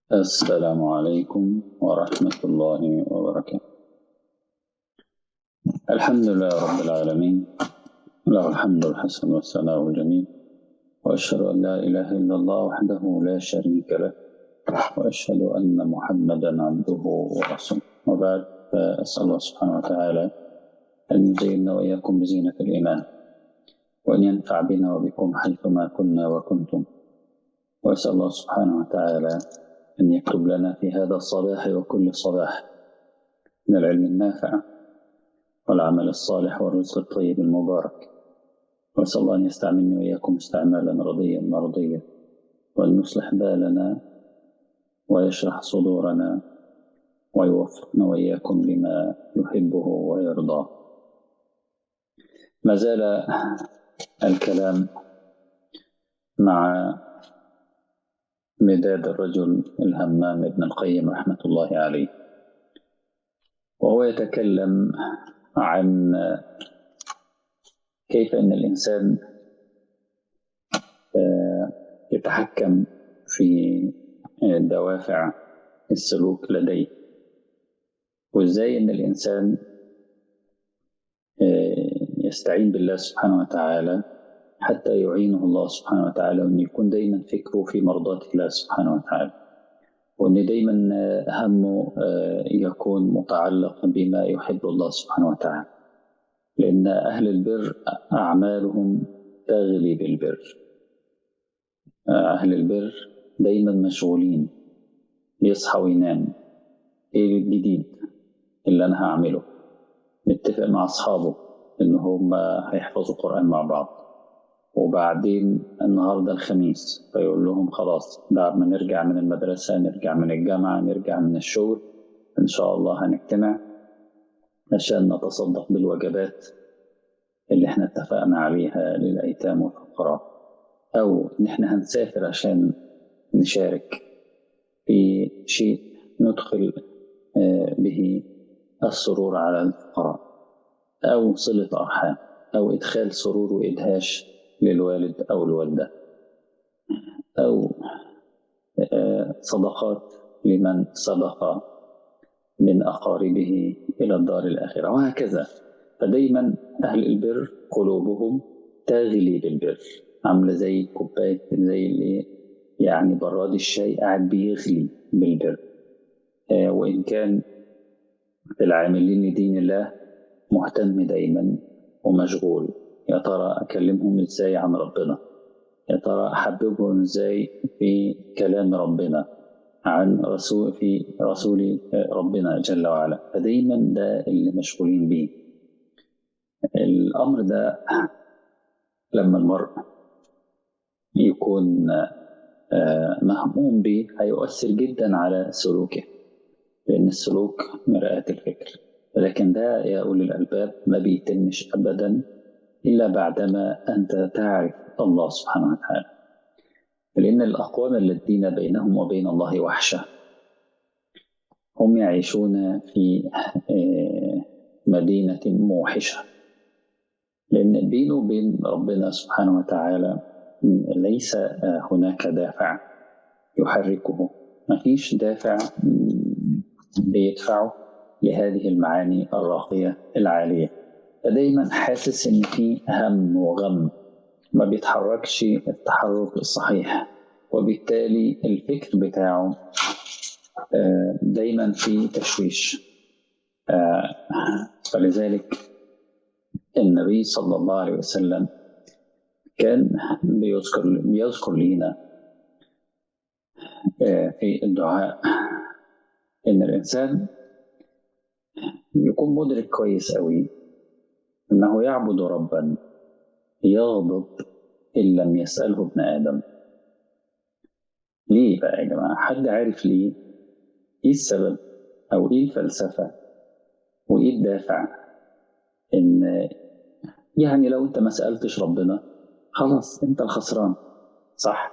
السلام عليكم ورحمة الله وبركاته الحمد لله رب العالمين له الحمد الحسن والثناء الجميل وأشهد أن لا إله إلا الله وحده لا شريك له وأشهد أن محمدا عبده ورسوله وبعد فأسأل الله سبحانه وتعالى أن يزيننا وإياكم بزينة الإيمان وأن ينفع بنا وبكم حيثما كنا وكنتم وأسأل الله سبحانه وتعالى أن يكتب لنا في هذا الصباح وكل صباح من العلم النافع والعمل الصالح والرزق الطيب المبارك وأسأل الله أن يستعملني وإياكم استعمالا رضيا مرضيا وأن يصلح بالنا ويشرح صدورنا ويوفقنا وإياكم لما يحبه ويرضاه ما زال الكلام مع مداد الرجل الهمام ابن القيم رحمة الله عليه وهو يتكلم عن كيف أن الإنسان يتحكم في دوافع السلوك لديه وإزاي أن الإنسان يستعين بالله سبحانه وتعالى حتى يعينه الله سبحانه وتعالى وأن يكون دايما فكره في مرضاة الله سبحانه وتعالى وأن دايما همه يكون متعلق بما يحب الله سبحانه وتعالى لأن أهل البر أعمالهم تغلي بالبر أهل البر دايما مشغولين يصحى وينام إيه الجديد اللي أنا هعمله نتفق مع أصحابه إن هم هيحفظوا القرآن مع بعض وبعدين النهارده الخميس فيقول لهم خلاص بعد ما نرجع من المدرسة نرجع من الجامعة نرجع من الشغل إن شاء الله هنجتمع عشان نتصدق بالوجبات اللي احنا اتفقنا عليها للأيتام والفقراء أو إن احنا هنسافر عشان نشارك في شيء ندخل به السرور على الفقراء أو صلة أرحام أو إدخال سرور وإدهاش للوالد أو الوالدة أو صدقات لمن سبق من أقاربه إلى الدار الآخرة وهكذا فدايما أهل البر قلوبهم تغلي بالبر عاملة زي كوباية زي اللي يعني براد الشاي قاعد بيغلي بالبر وإن كان العاملين لدين الله مهتم دايما ومشغول يا ترى أكلمهم إزاي عن ربنا يا ترى أحببهم إزاي في كلام ربنا عن رسول في رسول ربنا جل وعلا فدايما ده اللي مشغولين بيه الأمر ده لما المرء يكون مهموم به هيؤثر جدا على سلوكه لأن السلوك مرآة الفكر لكن ده يا أولي الألباب ما بيتمش أبدا إلا بعدما أنت تعرف الله سبحانه وتعالى لأن الأقوام الذين بينهم وبين الله وحشة هم يعيشون في مدينة موحشة لأن بينه وبين ربنا سبحانه وتعالى ليس هناك دافع يحركه ما فيش دافع بيدفعه لهذه المعاني الراقية العالية فدايما حاسس ان في هم وغم ما بيتحركش التحرك الصحيح وبالتالي الفكر بتاعه دايما في تشويش فلذلك النبي صلى الله عليه وسلم كان بيذكر بيذكر لنا في الدعاء ان الانسان يكون مدرك كويس قوي انه يعبد ربا يغضب ان لم يساله ابن ادم ليه بقى يا جماعه حد عارف ليه ايه السبب او ايه الفلسفه وايه الدافع ان يعني لو انت ما سالتش ربنا خلاص انت الخسران صح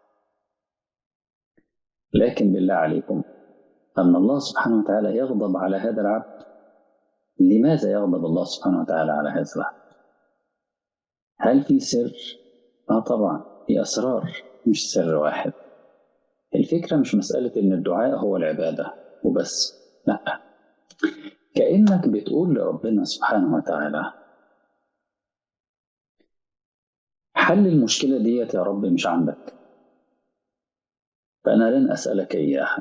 لكن بالله عليكم ان الله سبحانه وتعالى يغضب على هذا العبد لماذا يغضب الله سبحانه وتعالى على هذا العبد هل في سر اه طبعا في اسرار مش سر واحد الفكرة مش مسألة إن الدعاء هو العبادة وبس لا كأنك بتقول لربنا سبحانه وتعالى حل المشكلة ديت يا رب مش عندك فأنا لن أسألك إياها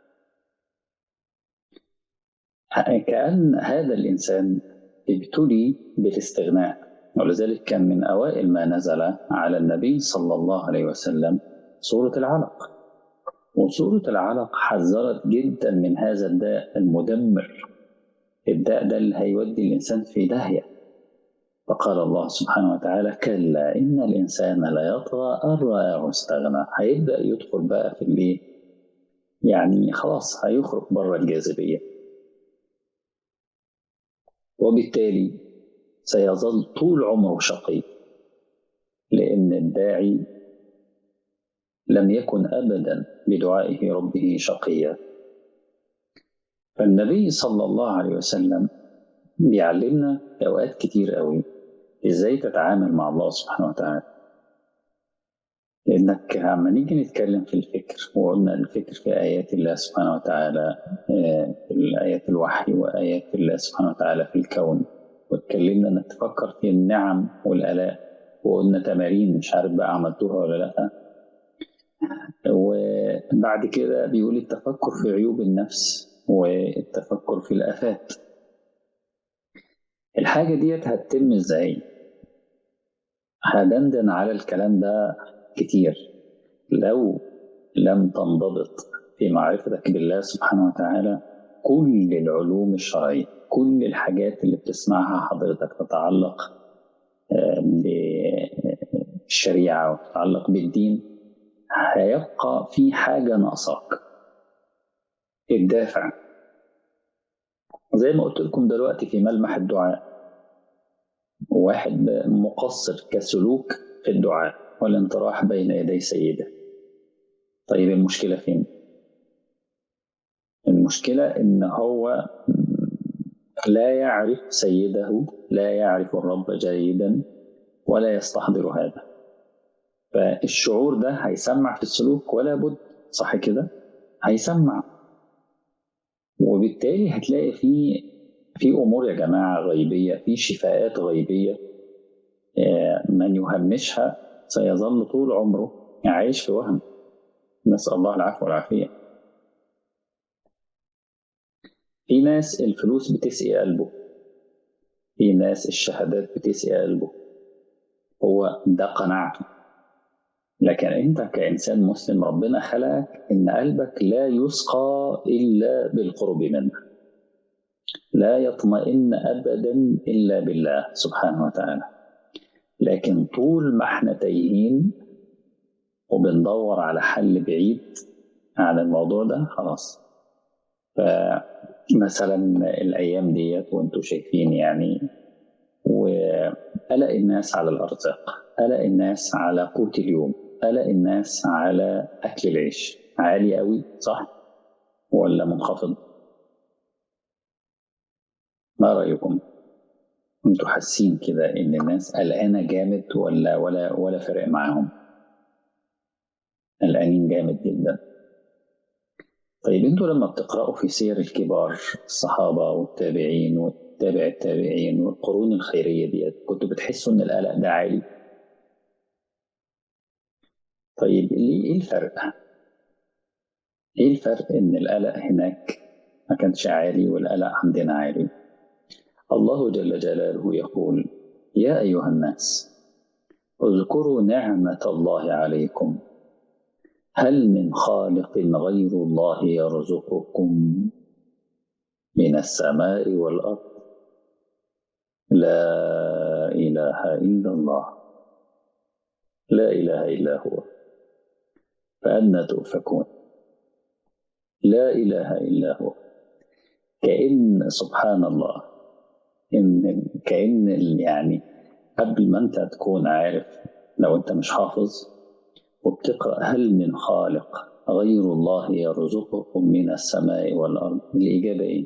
كأن هذا الإنسان ابتلي بالاستغناء ولذلك كان من أوائل ما نزل على النبي صلى الله عليه وسلم سورة العلق وسورة العلق حذرت جدا من هذا الداء المدمر الداء ده اللي هيودي الإنسان في داهية فقال الله سبحانه وتعالى كلا إن الإنسان لا يطغى أن رآه استغنى هيبدأ يدخل بقى في الإيه يعني خلاص هيخرج بره الجاذبية وبالتالي سيظل طول عمره شقي لأن الداعي لم يكن أبدا بدعائه ربه شقيا فالنبي صلى الله عليه وسلم بيعلمنا أوقات كتير قوي إزاي تتعامل مع الله سبحانه وتعالى لأنك عما نيجي نتكلم في الفكر وقلنا الفكر في آيات الله سبحانه وتعالى في آيات الوحي وآيات الله سبحانه وتعالى في الكون واتكلمنا انك تفكر في النعم والآلاء وقلنا تمارين مش عارف بقى عملتوها ولا لأ وبعد كده بيقول التفكر في عيوب النفس والتفكر في الآفات الحاجة ديت هتتم ازاي؟ هدندن على الكلام ده كتير لو لم تنضبط في معرفتك بالله سبحانه وتعالى كل العلوم الشرعية كل الحاجات اللي بتسمعها حضرتك تتعلق بالشريعة وتتعلق بالدين هيبقى في حاجة ناقصاك الدافع زي ما قلت لكم دلوقتي في ملمح الدعاء واحد مقصر كسلوك في الدعاء والانطراح بين يدي سيده طيب المشكلة فين؟ المشكلة إن هو لا يعرف سيده لا يعرف الرب جيدا ولا يستحضر هذا فالشعور ده هيسمع في السلوك ولا بد صح كده هيسمع وبالتالي هتلاقي في في امور يا جماعه غيبيه في شفاءات غيبيه من يهمشها سيظل طول عمره عايش في وهم نسال الله العفو والعافيه في ناس الفلوس بتسقي قلبه في ناس الشهادات بتسقي قلبه هو ده قناعته لكن انت كانسان مسلم ربنا خلقك ان قلبك لا يسقى الا بالقرب منه لا يطمئن ابدا الا بالله سبحانه وتعالى لكن طول ما احنا تايهين وبندور على حل بعيد عن الموضوع ده خلاص فمثلا الايام ديت وانتم شايفين يعني وقلق الناس على الارزاق قلق الناس على قوت اليوم قلق الناس على اكل العيش عالي قوي صح ولا منخفض ما رايكم انتوا حاسين كده ان الناس قلقانه جامد ولا ولا ولا فارق معاهم قلقانين جامد جدا طيب انتوا لما بتقرأوا في سير الكبار الصحابة والتابعين والتابع التابعين والقرون الخيرية ديت كنتوا بتحسوا ان القلق ده عالي طيب ايه الفرق ايه الفرق ان القلق هناك ما كانش عالي والقلق عندنا عالي الله جل جلاله يقول يا ايها الناس اذكروا نعمة الله عليكم هل من خالق غير الله يرزقكم من السماء والارض لا اله الا الله لا اله الا هو فأنا تؤفكون لا اله الا هو كأن سبحان الله ان كأن يعني قبل ما انت تكون عارف لو انت مش حافظ وبتقرأ هل من خالق غير الله يرزقكم من السماء والأرض الإجابة إيه؟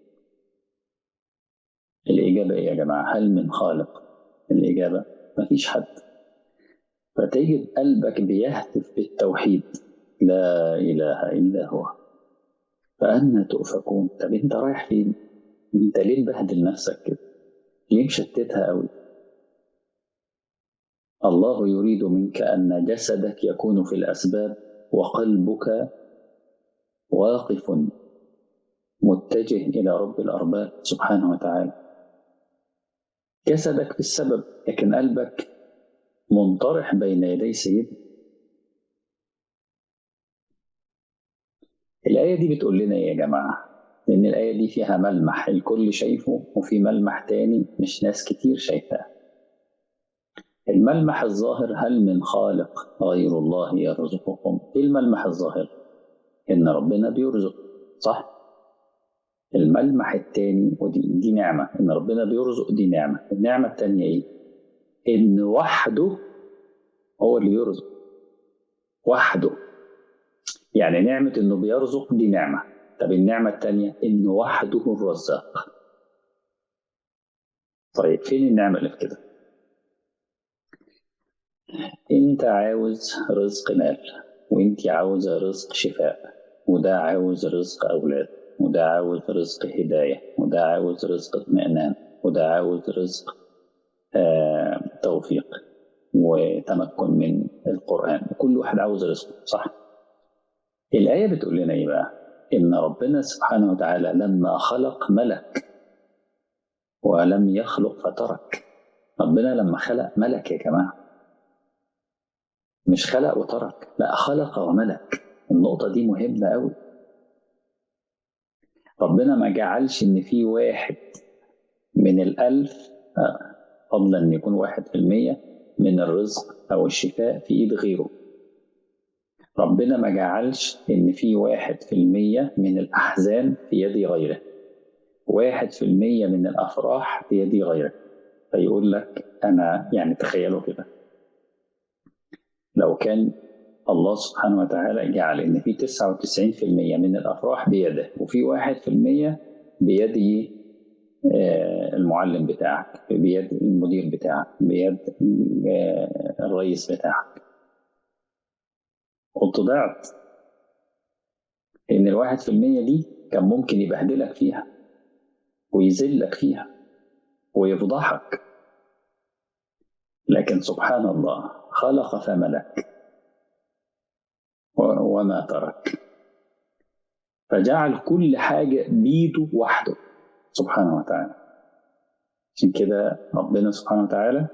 الإجابة إيه يا جماعة؟ هل من خالق؟ الإجابة مفيش حد فتجد قلبك بيهتف بالتوحيد لا إله إلا هو فأنا تؤفكون طب أنت رايح فين؟ أنت ليه مبهدل نفسك كده؟ ليه مشتتها قوي؟ الله يريد منك أن جسدك يكون في الأسباب وقلبك واقف متجه إلى رب الأرباب سبحانه وتعالى جسدك في السبب لكن قلبك منطرح بين يدي سيده الآية دي بتقول لنا إيه يا جماعة؟ لأن الآية دي فيها ملمح الكل شايفه وفي ملمح تاني مش ناس كتير شايفاه. الملمح الظاهر هل من خالق غير الله يرزقكم؟ إيه الملمح الظاهر؟ إن ربنا بيرزق صح؟ الملمح التاني ودي دي نعمة إن ربنا بيرزق دي نعمة، النعمة التانية إيه؟ إن وحده هو اللي يرزق وحده يعني نعمة إنه بيرزق دي نعمة طب النعمة التانية إنه وحده الرزاق طيب فين النعمة اللي في كده أنت عاوز رزق مال وأنت عاوزة رزق شفاء وده عاوز رزق أولاد وده عاوز رزق هداية وده عاوز رزق اطمئنان وده عاوز رزق آه توفيق وتمكن من القرآن كل واحد عاوز رزقه صح الآية بتقول لنا إيه بقى؟ إن ربنا سبحانه وتعالى لما خلق ملك ولم يخلق فترك ربنا لما خلق ملك يا جماعة مش خلق وترك لا خلق وملك النقطة دي مهمة أوي ربنا ما جعلش إن في واحد من الألف فضلا أن يكون واحد في المية من الرزق أو الشفاء في إيد غيره ربنا ما جعلش إن في واحد في المية من الأحزان في يد غيره واحد في المية من الأفراح في يد غيره فيقول لك أنا يعني تخيلوا كده لو كان الله سبحانه وتعالى جعل إن في تسعة وتسعين في المية من الأفراح بيده وفي واحد في المية بيد المعلم بتاعك بيد المدير بتاعك بيد الرئيس بتاعك كنت ضعت لأن الواحد في المية دي كان ممكن يبهدلك فيها ويذلك فيها ويفضحك لكن سبحان الله خلق فملك وما ترك فجعل كل حاجة بيده وحده سبحانه وتعالى عشان كده ربنا سبحانه وتعالى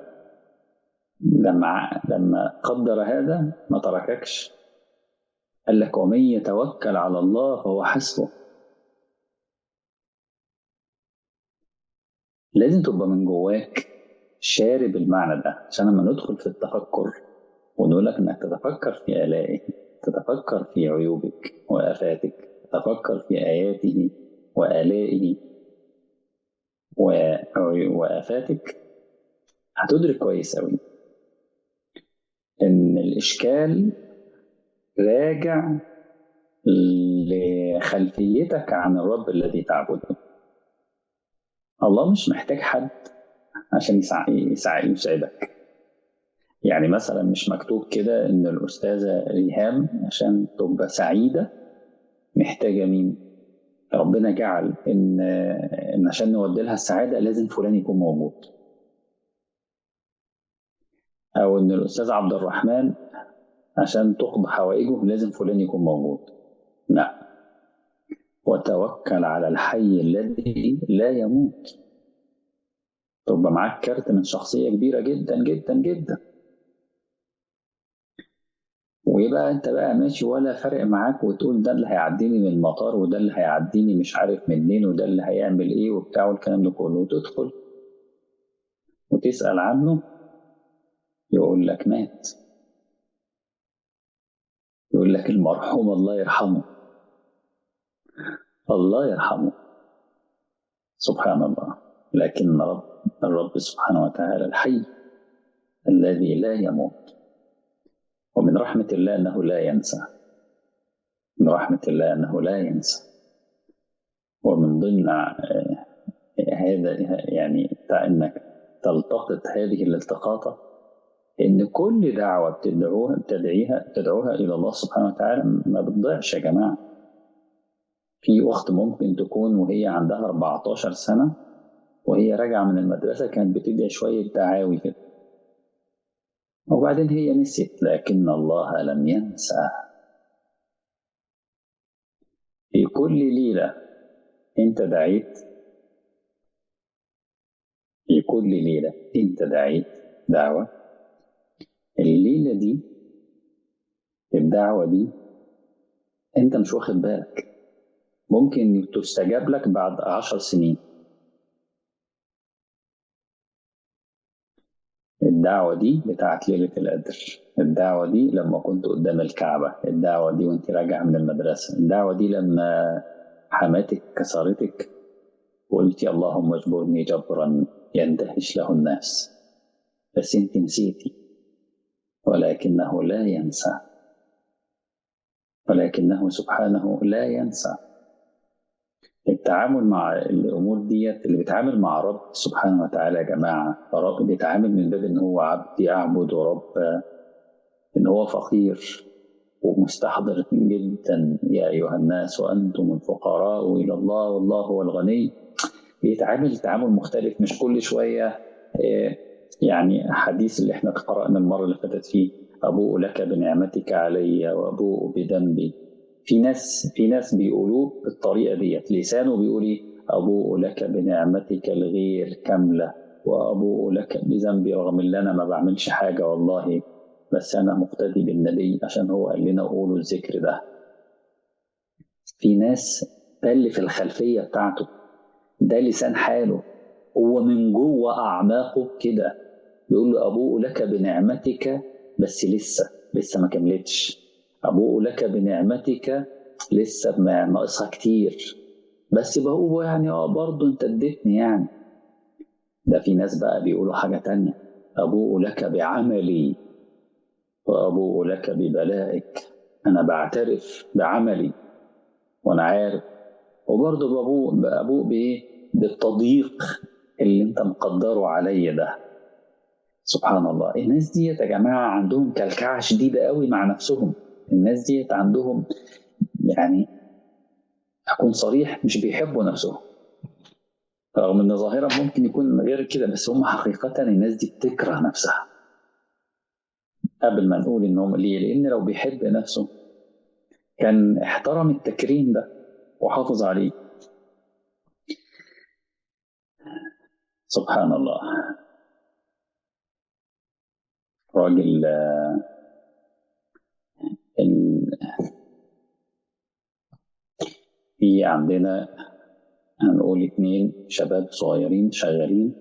لما لما قدر هذا ما ترككش قال لك ومن يتوكل على الله فهو حسبه لازم تبقى من جواك شارب المعنى ده عشان لما ندخل في التفكر ونقول لك انك تتفكر في آلائه تتفكر في عيوبك وآفاتك تتفكر في آياته وآلائه وآفاتك هتدرك كويس أوي إن الإشكال راجع لخلفيتك عن الرب الذي تعبده الله مش محتاج حد عشان يساعدك يعني مثلا مش مكتوب كده ان الاستاذه ريهام عشان تبقى سعيده محتاجه مين ربنا جعل ان ان عشان نودي لها السعاده لازم فلان يكون موجود او ان الاستاذ عبد الرحمن عشان تقضى حوائجه لازم فلان يكون موجود لا وتوكل على الحي الذي لا يموت تبقى معاك كارت من شخصيه كبيره جدا جدا جدا ويبقى انت بقى ماشي ولا فارق معاك وتقول ده اللي هيعديني من المطار وده اللي هيعديني مش عارف منين وده اللي هيعمل ايه وبتاع والكلام ده كله وتدخل وتسأل عنه يقول لك مات يقول لك المرحوم الله يرحمه الله يرحمه سبحان الله لكن رب الرب سبحانه وتعالى الحي الذي لا يموت ومن رحمة الله أنه لا ينسى من رحمة الله أنه لا ينسى ومن ضمن هذا يعني أنك تلتقط هذه الالتقاطة ان كل دعوه بتدعوها بتدعيها تدعوها الى الله سبحانه وتعالى ما بتضيعش يا جماعه في اخت ممكن تكون وهي عندها 14 سنه وهي راجعه من المدرسه كانت بتدعي شويه دعاوي كده وبعدين هي نسيت لكن الله لم ينسى في كل ليله انت دعيت في كل ليله انت دعيت دعوه الليلة دي الدعوة دي انت مش واخد بالك ممكن تستجاب لك بعد عشر سنين الدعوة دي بتاعت ليلة القدر الدعوة دي لما كنت قدام الكعبة الدعوة دي وانت راجعة من المدرسة الدعوة دي لما حماتك كسرتك وقلتي اللهم اجبرني جبرا يندهش له الناس بس انت نسيتي ولكنه لا ينسى ولكنه سبحانه لا ينسى التعامل مع الامور ديت اللي بيتعامل مع رب سبحانه وتعالى يا جماعه رب بيتعامل من باب ان هو عبد يعبد رب ان هو فقير ومستحضر جدا يا ايها الناس وانتم الفقراء الى الله والله هو الغني بيتعامل تعامل مختلف مش كل شويه يعني حديث اللي احنا قرأنا المرة اللي فاتت فيه أبوء لك بنعمتك علي وأبوء بذنبي في ناس في ناس بيقولوه بالطريقة ديت لسانه بيقول أبوء لك بنعمتك الغير كاملة وأبوء لك بذنبي رغم ان أنا ما بعملش حاجة والله بس أنا مقتدي بالنبي عشان هو قال لنا قولوا الذكر ده في ناس ده اللي في الخلفية بتاعته ده لسان حاله هو من جوه أعماقه كده بيقول له أبوء لك بنعمتك بس لسه لسه ما كملتش أبوء لك بنعمتك لسه ناقصها كتير بس بقول يعني اه برضه انت اديتني يعني ده في ناس بقى بيقولوا حاجة تانية أبوء لك بعملي وأبوء لك ببلائك أنا بعترف بعملي وأنا عارف وبرضه بأبوء بأبوء بإيه؟ بالتضييق اللي أنت مقدره عليا ده سبحان الله الناس ديت يا جماعة عندهم كلكعة شديدة قوي مع نفسهم الناس ديت عندهم يعني أكون صريح مش بيحبوا نفسهم رغم ان ظاهرا ممكن يكون غير كده بس هم حقيقة الناس دي بتكره نفسها قبل ما نقول ان هم ليه لان لو بيحب نفسه كان احترم التكريم ده وحافظ عليه سبحان الله راجل في عندنا هنقول اتنين شباب صغيرين شغالين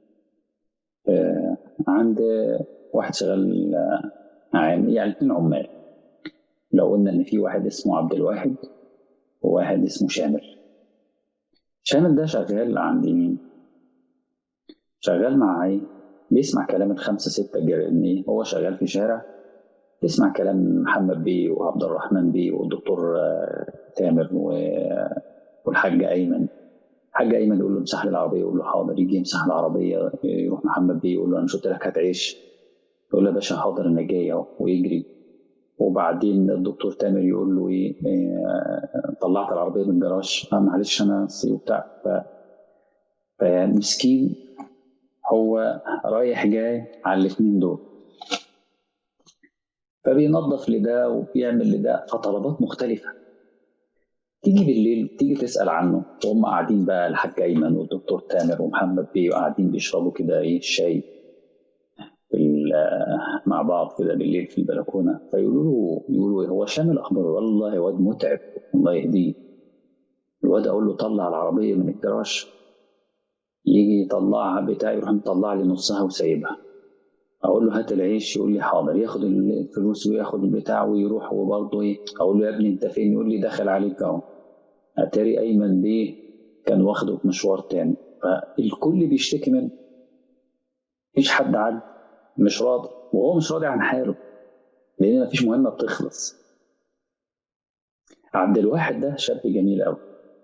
عند واحد شغال عام يعني اتنين عمال لو قلنا ان في واحد اسمه عبد الواحد وواحد اسمه شامل شامل ده شغال عند مين؟ شغال مع ايه؟ بيسمع كلام الخمسة ستة جيرانين هو شغال في شارع بيسمع كلام محمد بيه وعبد الرحمن بيه والدكتور تامر والحاج ايمن الحاج ايمن يقول له امسح لي العربيه يقول له حاضر يجي يمسح العربيه يروح محمد بيه يقول له انا مش قلت لك هتعيش يقول له يا باشا حاضر انا جاي اهو ويجري وبعدين الدكتور تامر يقول له ايه, إيه طلعت العربيه من الجراج آه معلش انا وبتاع ف فمسكين هو رايح جاي على الاثنين دول فبينظف لده وبيعمل لده فطلبات مختلفه تيجي بالليل تيجي تسال عنه وهم قاعدين بقى الحاج ايمن والدكتور تامر ومحمد بيه قاعدين بيشربوا كده ايه الشاي مع بعض كده بالليل في البلكونه فيقولوا له يقولوا هو شامل اخبار والله واد متعب الله يهديه الواد اقول له طلع العربيه من الجراج يجي يطلعها بتاع يروح مطلع لي نصها وسايبها اقول له هات العيش يقول لي حاضر ياخد الفلوس وياخد البتاع ويروح وبرضه ايه اقول له يا ابني انت فين يقول لي داخل عليك اهو اتاري ايمن بيه كان واخده في مشوار تاني فالكل بيشتكي منه مفيش حد عاد مش راضي وهو مش راضي عن حاله لان مفيش مهمه بتخلص عبد الواحد ده شاب جميل قوي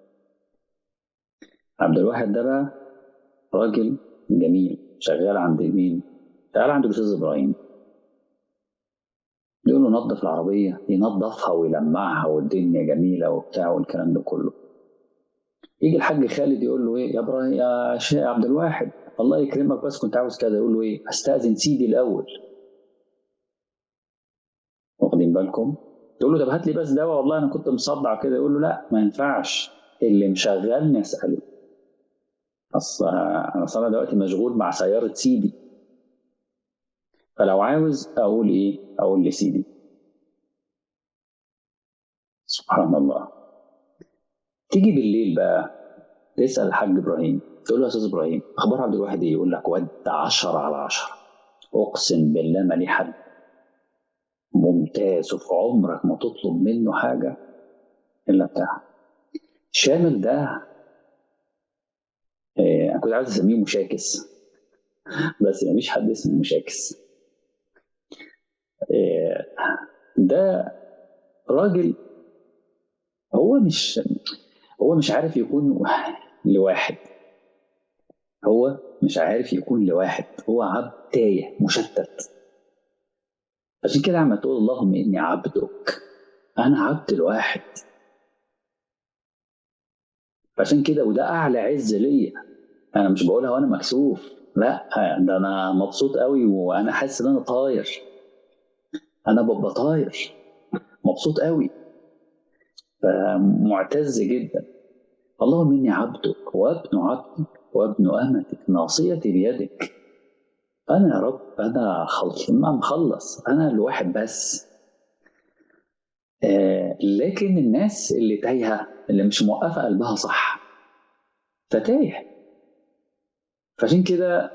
عبد الواحد ده بقى راجل جميل شغال عند مين؟ شغال عند الاستاذ ابراهيم يقول له نظف العربية ينظفها ويلمعها والدنيا جميلة وبتاع والكلام ده كله يجي الحاج خالد يقول له ايه يا ابراهيم يا شيخ عبد الواحد الله يكرمك بس كنت عاوز كذا يقول له ايه استاذن سيدي الاول واخدين بالكم تقول له طب هات لي بس دواء والله انا كنت مصدع كده يقول له لا ما ينفعش اللي مشغلني اساله اصل انا اصل انا دلوقتي مشغول مع سياره سيدي فلو عاوز اقول ايه اقول لسيدي سبحان الله تيجي بالليل بقى تسال الحاج ابراهيم تقول له يا استاذ ابراهيم اخبار عبد الواحد ايه يقول لك ود 10 على 10 اقسم بالله ما ليه حد ممتاز وفي عمرك ما تطلب منه حاجه الا بتاعها شامل ده انا كنت عايز اسميه مشاكس بس مفيش حد اسمه مشاكس ده راجل هو مش هو مش عارف يكون لواحد هو مش عارف يكون لواحد هو عبد تايه مشتت عشان كده عم تقول اللهم اني عبدك انا عبد الواحد عشان كده وده اعلى عز ليا انا مش بقولها وانا مكسوف لا ده انا مبسوط قوي وانا حاسس ان انا طاير انا ببقى طاير مبسوط قوي فمعتز جدا اللهم اني عبدك وابن عبدك وابن امتك ناصيتي بيدك انا يا رب انا خلص ما مخلص انا الواحد بس آه لكن الناس اللي تايهه اللي مش موقفه قلبها صح فتايه فعشان كده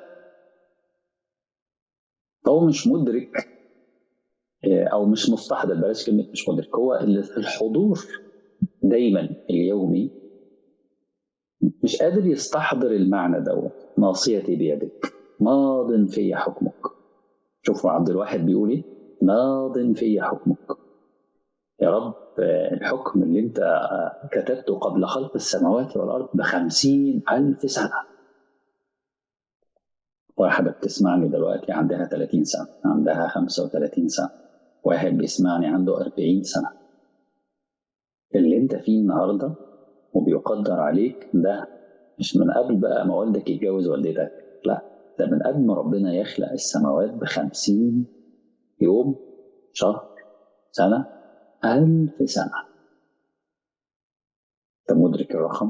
هو مش مدرك او مش مستحضر بلاش كلمه مش مدرك هو الحضور دايما اليومي مش قادر يستحضر المعنى دوت ناصيتي بيدك ماض في حكمك شوفوا عبد الواحد بيقول ايه ماض في حكمك يا رب الحكم اللي انت كتبته قبل خلق السماوات والارض بخمسين الف سنه واحدة بتسمعني دلوقتي عندها 30 سنة عندها 35 سنة واحد بيسمعني عنده 40 سنة اللي انت فيه النهاردة وبيقدر عليك ده مش من قبل بقى ما والدك يتجوز والدتك لا ده من قبل ما ربنا يخلق السماوات بخمسين يوم شهر سنة ألف سنة أنت مدرك الرقم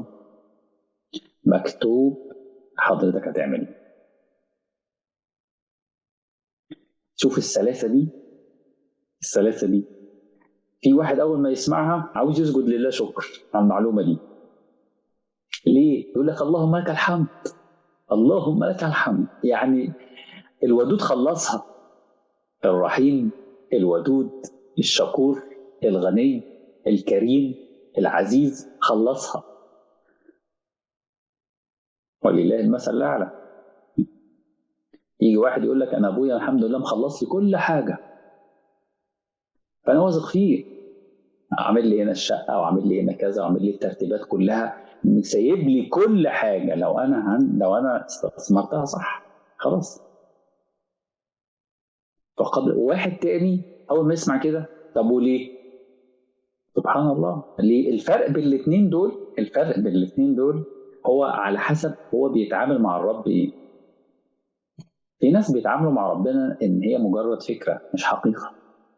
مكتوب حضرتك هتعمل ايه شوف السلاسة دي السلاسة دي في واحد أول ما يسمعها عاوز يسجد لله شكر على المعلومة دي ليه؟ يقول لك اللهم لك الحمد اللهم لك الحمد يعني الودود خلصها الرحيم الودود الشكور الغني الكريم العزيز خلصها ولله المثل الأعلى يجي واحد يقول لك انا ابويا الحمد لله مخلص لي كل حاجه فانا واثق فيه عامل لي هنا الشقه وعامل لي هنا كذا وعامل لي الترتيبات كلها سايب لي كل حاجه لو انا هن... لو انا استثمرتها صح خلاص فقد واحد تاني اول ما يسمع كده طب وليه؟ سبحان الله ليه الفرق بين الاثنين دول الفرق بين الاثنين دول هو على حسب هو بيتعامل مع الرب ايه في ناس بيتعاملوا مع ربنا ان هي مجرد فكره مش حقيقه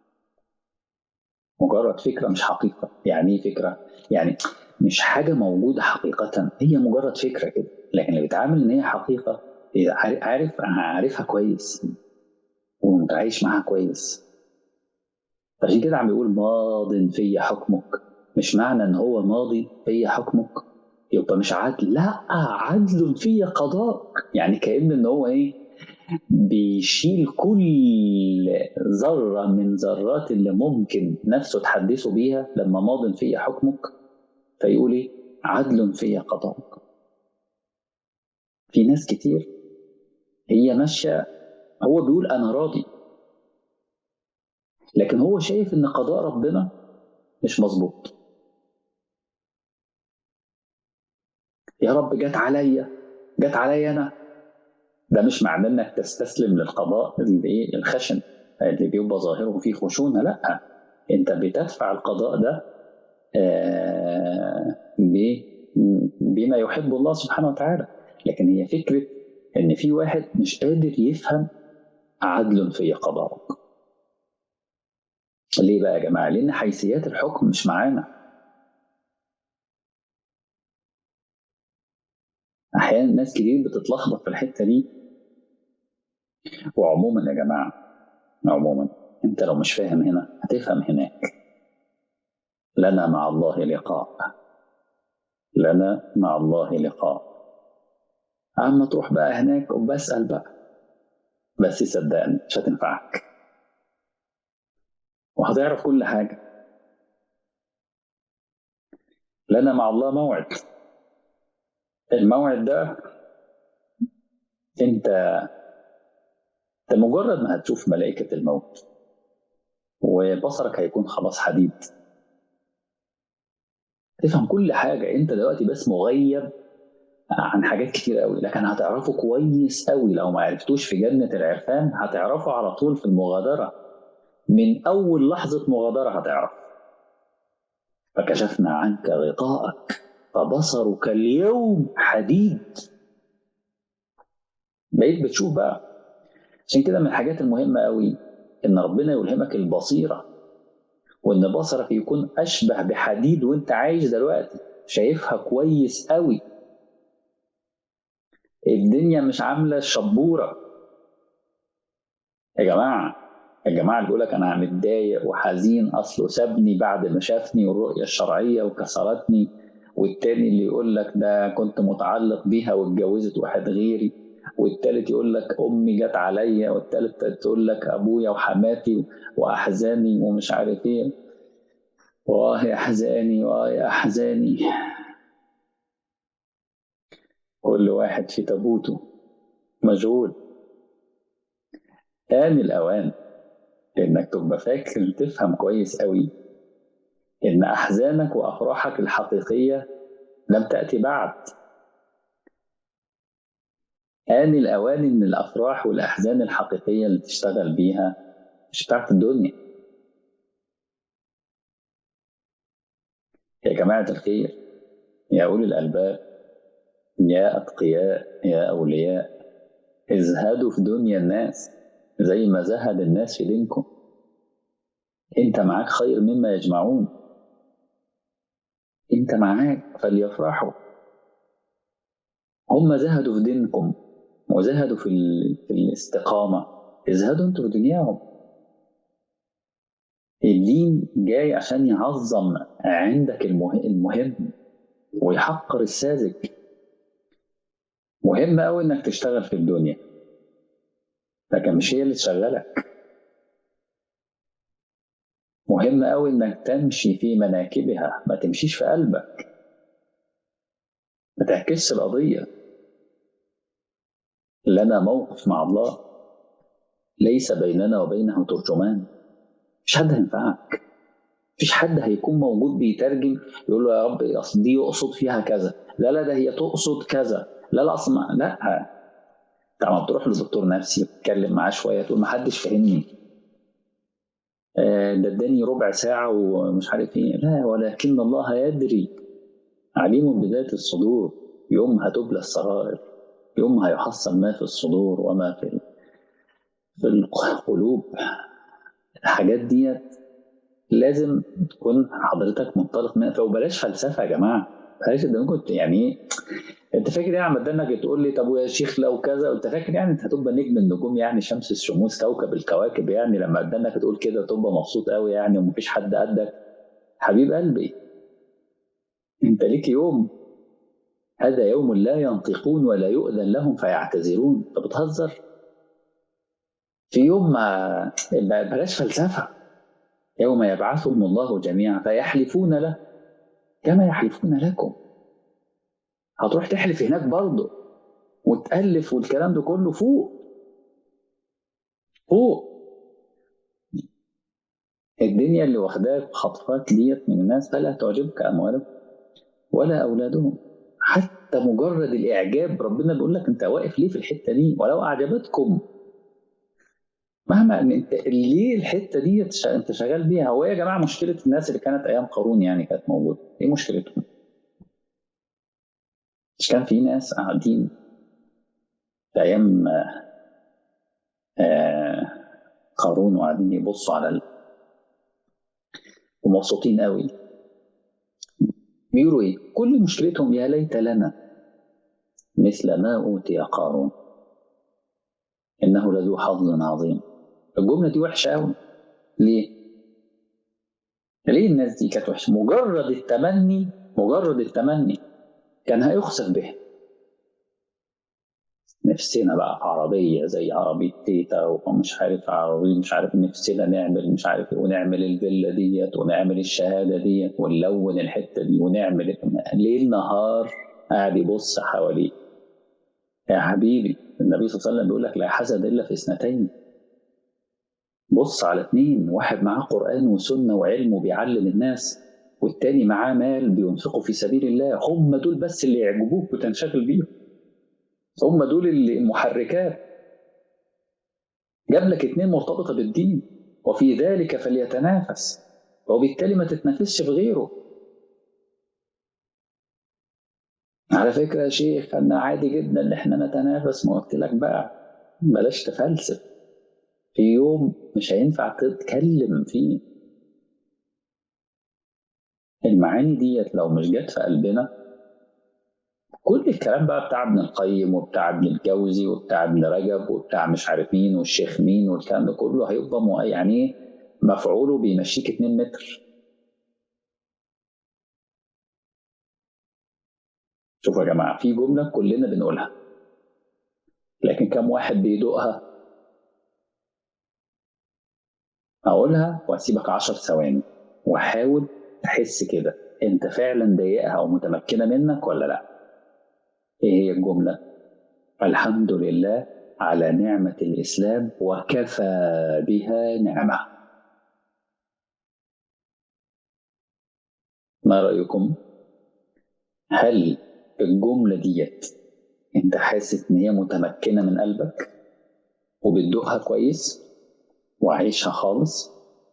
مجرد فكره مش حقيقه يعني ايه فكره يعني مش حاجه موجوده حقيقه هي مجرد فكره كده لكن اللي بيتعامل ان هي حقيقه عارف عارفها كويس ومتعايش معاها كويس عشان كده عم بيقول ماض في حكمك مش معنى ان هو ماضي في حكمك يبقى مش عدل لا عدل في قضاء يعني كأن ان هو ايه بيشيل كل ذرة من ذرات اللي ممكن نفسه تحدثه بيها لما ماض في حكمك فيقول ايه عدل في قضاءك في ناس كتير هي ماشية هو بيقول أنا راضي لكن هو شايف إن قضاء ربنا مش مظبوط يا رب جت عليا جت عليا أنا ده مش معناه إنك تستسلم للقضاء الايه الخشن اللي بيبقى ظاهره فيه خشونه لا انت بتدفع القضاء ده آه، بما يحب الله سبحانه وتعالى لكن هي فكره ان في واحد مش قادر يفهم عدل في قضاءك ليه بقى يا جماعه لان حيثيات الحكم مش معانا احيانا ناس كتير بتتلخبط في الحته دي وعموما يا جماعه عموما انت لو مش فاهم هنا هتفهم هناك لنا مع الله لقاء لنا مع الله لقاء اما تروح بقى هناك وبسال بقى بس صدقني مش هتنفعك وهتعرف كل حاجه لنا مع الله موعد الموعد ده انت انت مجرد ما هتشوف ملائكة الموت وبصرك هيكون خلاص حديد تفهم كل حاجة انت دلوقتي بس مغيب عن حاجات كتير قوي لكن هتعرفه كويس قوي لو ما عرفتوش في جنة العرفان هتعرفه على طول في المغادرة من أول لحظة مغادرة هتعرف فكشفنا عنك غطاءك فبصرك اليوم حديد بقيت بتشوف بقى عشان كده من الحاجات المهمة قوي إن ربنا يلهمك البصيرة وإن بصرك يكون أشبه بحديد وأنت عايش دلوقتي شايفها كويس قوي الدنيا مش عاملة الشبورة يا جماعة يا جماعة اللي بيقول لك أنا متضايق وحزين أصله سابني بعد ما شافني والرؤية الشرعية وكسرتني والتاني اللي يقول لك ده كنت متعلق بيها واتجوزت واحد غيري والتالت يقول لك امي جت عليا والتالت تقول لك ابويا وحماتي واحزاني ومش عارف ايه واه يا احزاني واه يا احزاني كل واحد في تابوته مشغول آن الأوان إنك تبقى فاكر تفهم كويس قوي إن أحزانك وأفراحك الحقيقية لم تأتي بعد آن الأوان إن الأفراح والأحزان الحقيقية اللي تشتغل بيها مش بتاعت الدنيا يا جماعة الخير يا أولي الألباب يا أتقياء يا أولياء ازهدوا في دنيا الناس زي ما زهد الناس في دينكم انت معاك خير مما يجمعون انت معاك فليفرحوا هم زهدوا في دينكم وزهدوا في, في الاستقامة ازهدوا انتوا في دنياهم الدين جاي عشان يعظم عندك المهم ويحقر الساذج مهم قوي انك تشتغل في الدنيا لكن مش هي اللي تشغلك مهم قوي انك تمشي في مناكبها ما تمشيش في قلبك ما تعكسش القضيه لنا موقف مع الله ليس بيننا وبينه ترجمان مش حد هينفعك مفيش حد هيكون موجود بيترجم يقول له يا رب اصل دي يقصد فيها كذا لا لا ده هي تقصد كذا لا لا اصل لا انت لما بتروح لدكتور نفسي تتكلم معاه شويه تقول ما حدش فاهمني آه، ده اداني ربع ساعه ومش عارف ايه لا ولكن الله يدري عليم بذات الصدور يوم هتبلى السرائر يوم هيحصل ما في الصدور وما في في القلوب الحاجات ديت لازم تكون حضرتك منطلق منها وبلاش فلسفه يا جماعه بلاش ده ممكن يعني ايه انت فاكر يعني عم انك تقول لي طب ويا شيخ لو كذا انت فاكر يعني انت هتبقى نجم النجوم يعني شمس الشموس كوكب الكواكب يعني لما ادانك تقول كده تبقى مبسوط قوي يعني ومفيش حد قدك حبيب قلبي انت ليك يوم هذا يوم لا ينطقون ولا يؤذن لهم فيعتذرون انت بتهزر في يوم ما بلاش فلسفه يوم يبعثهم الله جميعا فيحلفون له كما يحلفون لكم هتروح تحلف هناك برضه وتألف والكلام ده كله فوق فوق الدنيا اللي واخداك خطفات ديت من الناس فلا تعجبك أموالهم ولا أولادهم حتى مجرد الإعجاب ربنا بيقول لك أنت واقف ليه في الحتة دي ولو أعجبتكم مهما انت ليه الحته دي انت شغال بيها هو يا جماعه مشكله الناس اللي كانت ايام قارون يعني كانت موجوده ايه مشكلتهم؟ مش كان في ناس قاعدين في ايام آه قارون وقاعدين يبصوا على ال... ومبسوطين قوي بيقولوا ايه؟ كل مشكلتهم يا ليت لنا مثل ما اوتي قارون انه لذو حظ عظيم الجمله دي وحشه قوي ليه؟ ليه الناس دي كانت وحشه؟ مجرد التمني مجرد التمني كان هيخسف به نفسنا بقى في عربية زي عربية تيتا ومش عارف عربية مش عارف نفسنا نعمل مش عارف ونعمل الفيلا ديت ونعمل الشهادة ديت ونلون الحتة دي ونعمل ليل نهار قاعد يبص حواليه يا حبيبي النبي صلى الله عليه وسلم بيقول لك لا حسد إلا في اثنتين بص على اتنين واحد معاه قرآن وسنة وعلم وبيعلم الناس والتاني معاه مال بينفقه في سبيل الله هم دول بس اللي يعجبوك وتنشغل بيهم هم دول اللي المحركات جاب لك اتنين مرتبطة بالدين وفي ذلك فليتنافس وبالتالي ما تتنافسش في غيره على فكرة يا شيخ أنا عادي جدا إن إحنا نتنافس ما قلت لك بقى بلاش تفلسف في يوم مش هينفع تتكلم فيه المعاني ديت لو مش جت في قلبنا كل الكلام بقى بتاع ابن القيم وبتاع ابن الجوزي وبتاع ابن رجب وبتاع مش عارف مين والشيخ مين والكلام ده كله هيبقى يعني مفعوله بيمشيك 2 متر شوفوا يا جماعه في جمله كلنا بنقولها لكن كم واحد بيدوقها اقولها واسيبك 10 ثواني وحاول تحس كده انت فعلا ضايقها او متمكنه منك ولا لا ايه هي الجمله الحمد لله على نعمه الاسلام وكفى بها نعمه ما رايكم هل الجمله ديت انت حاسس ان هي متمكنه من قلبك وبتدوقها كويس وعايشها خالص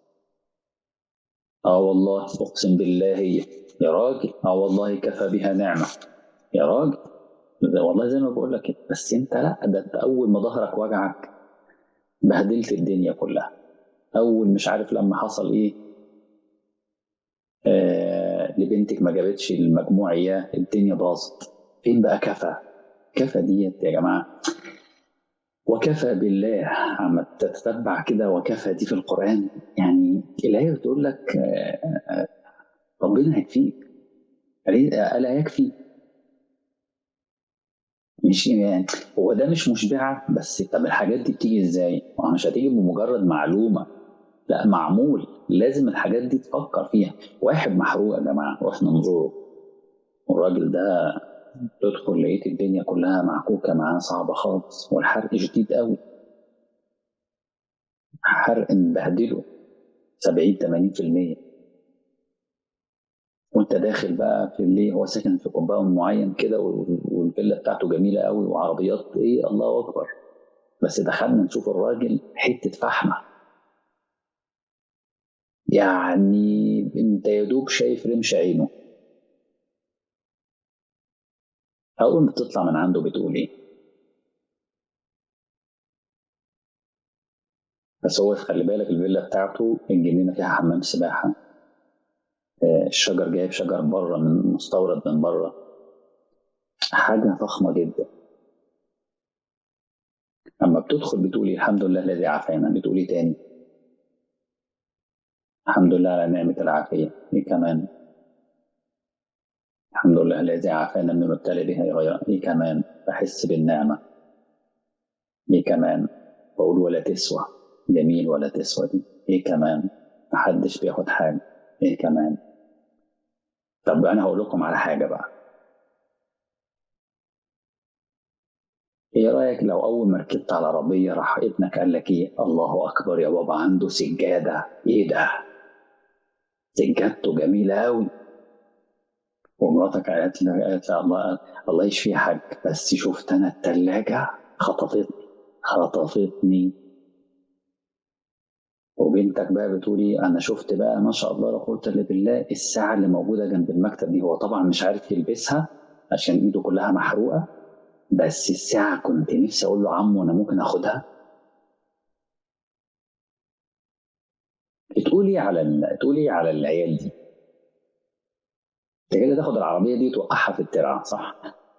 اه والله اقسم بالله هي يا راجل اه والله كفى بها نعمه يا راجل والله زي ما بقول لك كده بس انت لا ده انت اول ما ظهرك وجعك بهدلت الدنيا كلها اول مش عارف لما حصل ايه آه لبنتك ما جابتش المجموع اياه الدنيا باظت فين بقى كفى كفى ديت يا جماعه وكفى بالله عم تتتبع كده وكفى دي في القرآن يعني الآية بتقول لك ربنا هيكفيك ألا يكفي مش يعني هو ده مش مشبعة بس طب الحاجات دي بتيجي ازاي؟ مش هتيجي بمجرد معلومة لا معمول لازم الحاجات دي تفكر فيها واحد محروق يا جماعة واحنا نزوره والراجل ده تدخل لقيت الدنيا كلها معكوكة معاه صعبة خالص والحرق شديد قوي حرق مبهدله 70 80% وانت داخل بقى في الليل هو ساكن في كومباوند معين كده والفيلا بتاعته جميله قوي وعربيات ايه الله اكبر بس دخلنا نشوف الراجل حته فحمه يعني انت يا دوب شايف رمش عينه اول ما تطلع من عنده بتقول ايه بس هو خلي بالك الفيلا بتاعته الجنينه فيها حمام سباحه الشجر جايب شجر بره من مستورد من بره حاجه فخمه جدا اما بتدخل بتقولي الحمد لله الذي عافانا بتقولي تاني الحمد لله على نعمه العافيه ايه كمان الحمد لله الذي عافانا من ابتلى بها غيره ايه كمان بحس بالنعمه ايه كمان بقول ولا تسوى جميل ولا تسوى دي ايه كمان محدش بياخد حاجه ايه كمان طب انا هقول لكم على حاجه بقى ايه رايك لو اول ما ركبت على عربيه راح ابنك قال لك ايه الله اكبر يا بابا عنده سجاده ايه ده سجادته جميله قوي ومراتك قالت لي قالت لي الله الله يشفي يا حاج بس شفت انا الثلاجه خطفتني خطفتني وبنتك بقى بتقولي انا شفت بقى ما شاء الله لا قوه الا بالله الساعه اللي موجوده جنب المكتب دي هو طبعا مش عارف يلبسها عشان ايده كلها محروقه بس الساعه كنت نفسي اقول له عمو انا ممكن اخدها تقولي على ال... تقولي على العيال دي انت كده تاخد العربيه دي توقعها في الترعه صح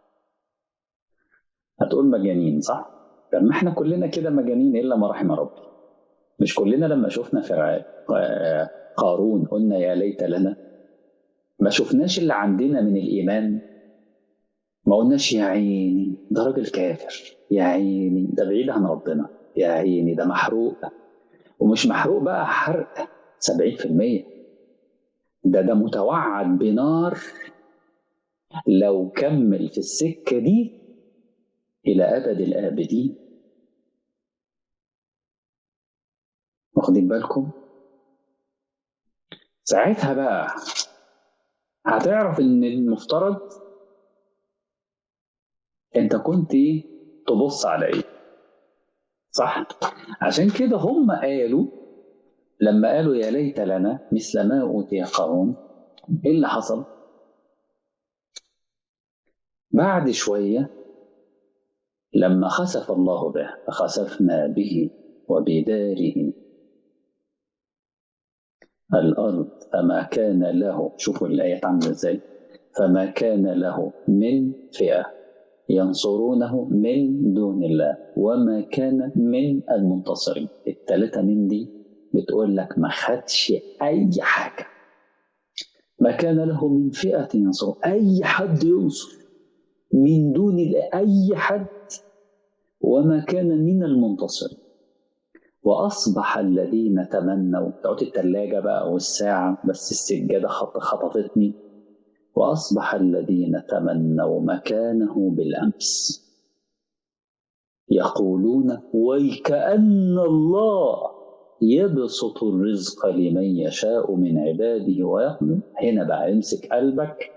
هتقول مجانين صح طب ما احنا كلنا كده مجانين الا ما رحم ربي مش كلنا لما شفنا فرعون قارون قلنا يا ليت لنا ما شفناش اللي عندنا من الايمان ما قلناش يا عيني ده راجل كافر يا عيني ده بعيد عن ربنا يا عيني ده محروق ومش محروق بقى حرق 70% ده ده متوعد بنار لو كمل في السكة دي إلى أبد الآبدين واخدين بالكم ساعتها بقى هتعرف ان المفترض انت كنت تبص على ايه صح عشان كده هم قالوا لما قالوا يا ليت لنا مثل ما اوتي قارون ايه اللي حصل بعد شويه لما خسف الله به فخسفنا به وبداره الأرض فما كان له شوفوا الآيات عاملة إزاي فما كان له من فئة ينصرونه من دون الله وما كان من المنتصرين الثلاثة من دي بتقول لك ما خدش أي حاجة ما كان له من فئة ينصر أي حد ينصر من دون الله أي حد وما كان من المنتصرين وأصبح الذين تمنوا تعود التلاجة بقى والساعة بس السجادة خطفتني وأصبح الذين تمنوا مكانه بالأمس يقولون ويكأن الله يبسط الرزق لمن يشاء من عباده ويقدر هنا بقى امسك قلبك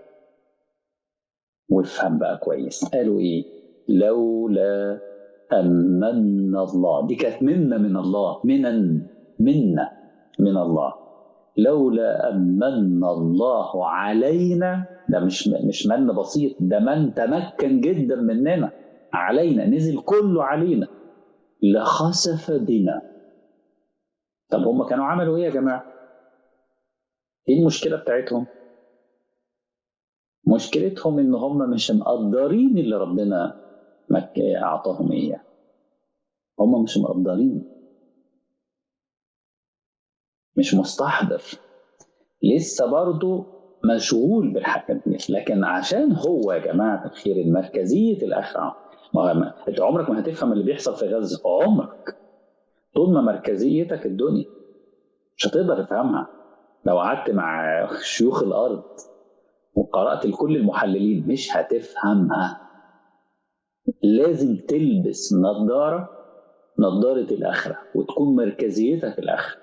وافهم بقى كويس قالوا ايه لولا أمن الله دي كانت منة من الله منا منة من الله لولا أمن الله علينا ده مش مش من بسيط ده من تمكن جدا مننا علينا نزل كله علينا لخسف بنا طب هم كانوا عملوا ايه يا جماعه؟ ايه المشكله بتاعتهم؟ مشكلتهم ان هم مش مقدرين اللي ربنا اعطاهم اياه هم مش مقدرين مش مستحضر لسه برضه مشغول بالحاجات دي لكن عشان هو يا جماعه الخير المركزيه الاخره ما انت عمرك ما هتفهم اللي بيحصل في غزه عمرك طول ما مركزيتك الدنيا مش هتقدر تفهمها لو قعدت مع شيوخ الارض وقرات لكل المحللين مش هتفهمها لازم تلبس نظاره نظاره الاخره وتكون مركزيتك الاخره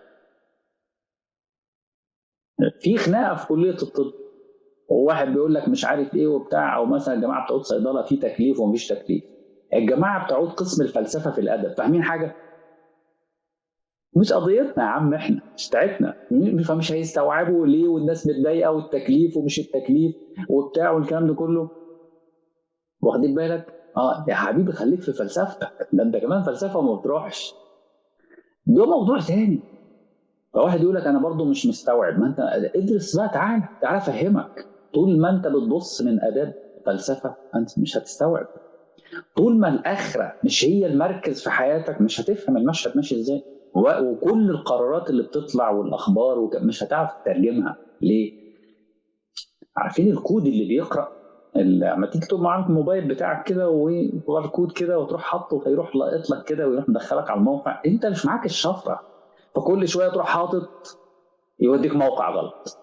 في خناقه في كليه الطب وواحد بيقول لك مش عارف ايه وبتاع او مثلا الجماعه بتوع صيدله في تكليف ومفيش تكليف الجماعه بتوع قسم الفلسفه في الادب فاهمين حاجه مش قضيتنا يا عم احنا مش بتاعتنا فمش هيستوعبوا ليه والناس متضايقه والتكليف ومش التكليف وبتاع والكلام ده كله واخدين بالك اه يا حبيبي خليك في فلسفتك ده انت كمان فلسفه وما بتروحش ده موضوع تاني فواحد يقول لك انا برضو مش مستوعب ما انت ادرس بقى تعالى تعالى افهمك طول ما انت بتبص من اداب فلسفه انت مش هتستوعب طول ما الاخره مش هي المركز في حياتك مش هتفهم المشهد ماشي ازاي وكل القرارات اللي بتطلع والاخبار مش هتعرف تترجمها ليه؟ عارفين الكود اللي بيقرا لما تيجي تقوم معاك الموبايل بتاعك كده وبار كود كده وتروح حاطه فيروح لاقط لك كده ويروح مدخلك على الموقع انت مش معاك الشفره فكل شويه تروح حاطط يوديك موقع غلط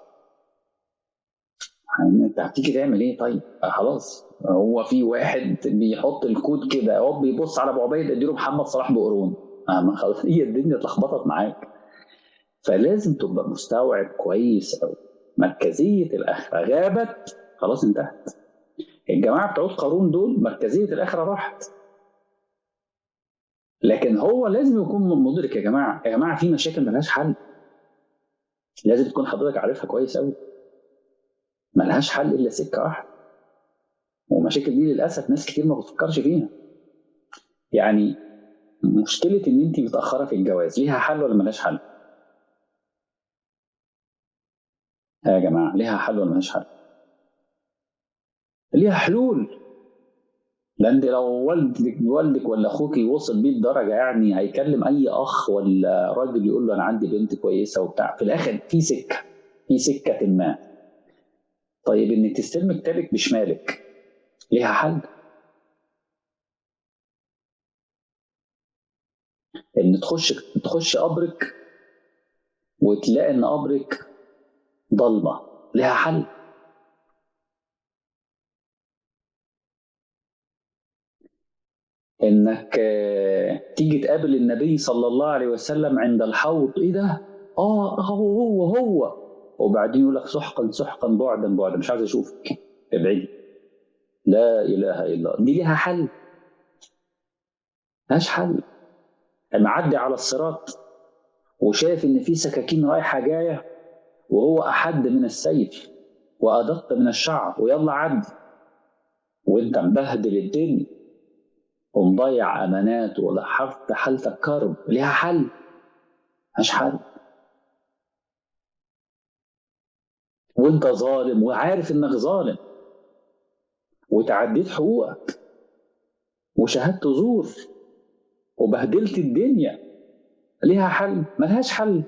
انت هتيجي تعمل ايه طيب خلاص هو في واحد بيحط الكود كده هو بيبص على ابو عبيد اديله محمد صلاح بقرون ما خلاص هي الدنيا اتلخبطت معاك فلازم تبقى مستوعب كويس قوي مركزيه الاخره غابت خلاص انتهت الجماعه بتوع قارون دول مركزيه الاخره راحت لكن هو لازم يكون مدرك يا جماعه يا جماعه في مشاكل ملهاش حل لازم تكون حضرتك عارفها كويس قوي ملهاش حل الا سكه واحده والمشاكل دي للاسف ناس كتير ما بتفكرش فيها يعني مشكله ان انت متاخره في الجواز ليها حل ولا ملهاش حل يا جماعه ليها حل ولا ملهاش حل ليها حلول لان لو والدك والدك ولا اخوك وصل بيه الدرجه يعني هيكلم اي اخ ولا راجل يقول له انا عندي بنت كويسه وبتاع في الاخر في سكه في سكه ما طيب ان تستلم كتابك بشمالك ليها حل ان تخش تخش قبرك وتلاقي ان قبرك ضلمه ليها حل انك تيجي تقابل النبي صلى الله عليه وسلم عند الحوض ايه ده اه هو هو هو وبعدين يقول لك سحقا سحقا بعدا بعدا مش عايز اشوفك ابعدي لا اله الا الله دي ليها حل ملهاش حل معدي على الصراط وشايف ان في سكاكين رايحه جايه وهو احد من السيف وادق من الشعر ويلا عدي وانت مبهدل الدنيا ومضيع امانات ولا حرف حالتك كرب ليها حل ملهاش حل وانت ظالم وعارف انك ظالم وتعديت حقوقك وشهدت زور وبهدلت الدنيا ليها حل ملهاش حل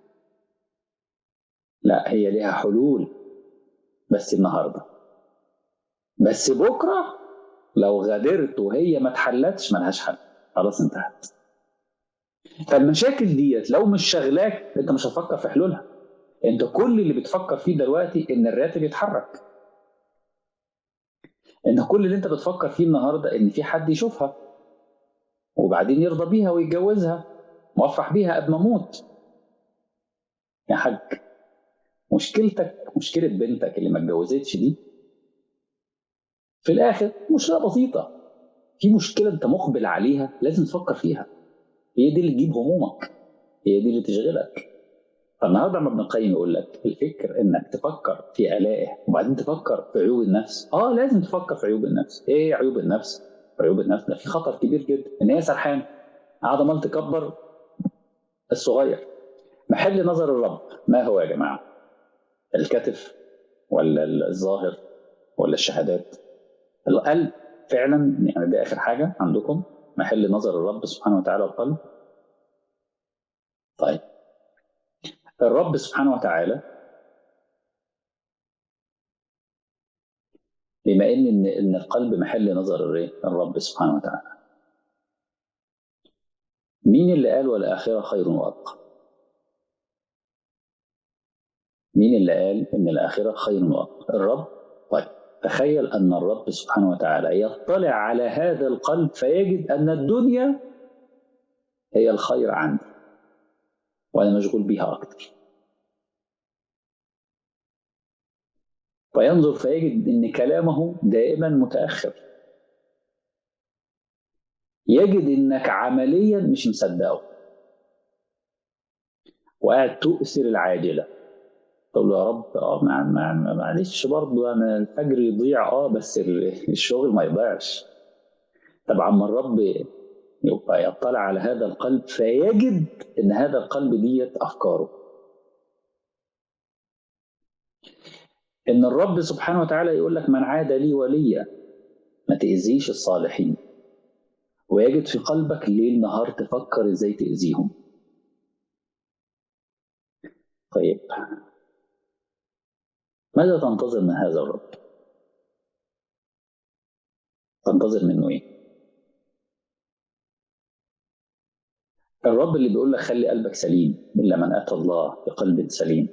لا هي ليها حلول بس النهارده بس بكره لو غادرت وهي ما اتحلتش ملهاش حل خلاص انتهت فالمشاكل ديت لو مش شغلاك انت مش هتفكر في حلولها انت كل اللي بتفكر فيه دلوقتي ان الراتب يتحرك انت كل اللي انت بتفكر فيه النهارده ان في حد يشوفها وبعدين يرضى بيها ويتجوزها وافرح بيها قبل ما اموت يا حاج مشكلتك مشكله بنتك اللي ما اتجوزتش دي في الاخر مشكله بسيطه في مشكله انت مقبل عليها لازم تفكر فيها هي دي اللي تجيب همومك هي دي اللي تشغلك فالنهارده لما ابن القيم يقول لك الفكر انك تفكر في الائه وبعدين تفكر في عيوب النفس اه لازم تفكر في عيوب النفس ايه عيوب النفس عيوب النفس ده في خطر كبير جدا ان هي سرحان قاعده عمال تكبر الصغير محل نظر الرب ما هو يا جماعه الكتف ولا الظاهر ولا الشهادات القلب فعلا يعني ده اخر حاجه عندكم محل نظر الرب سبحانه وتعالى القلب طيب الرب سبحانه وتعالى بما ان ان القلب محل نظر الرب سبحانه وتعالى مين اللي قال والاخره خير وابقى مين اللي قال ان الاخره خير وابقى الرب طيب تخيل ان الرب سبحانه وتعالى يطلع على هذا القلب فيجد ان الدنيا هي الخير عندي وانا مشغول بيها اكتر فينظر فيجد ان كلامه دائما متاخر يجد انك عمليا مش مصدقه وقاعد تؤثر العاجله تقول له يا رب اه معلش برضه انا الفجر يضيع اه بس الشغل ما يضيعش طبعا ما الرب يبقى يطلع على هذا القلب فيجد ان هذا القلب ديت افكاره ان الرب سبحانه وتعالى يقول لك من عاد لي وليا ما تاذيش الصالحين ويجد في قلبك ليل نهار تفكر ازاي تاذيهم طيب ماذا تنتظر من هذا الرب تنتظر منه ايه الرب اللي بيقول لك خلي قلبك سليم الا من اتى الله بقلب سليم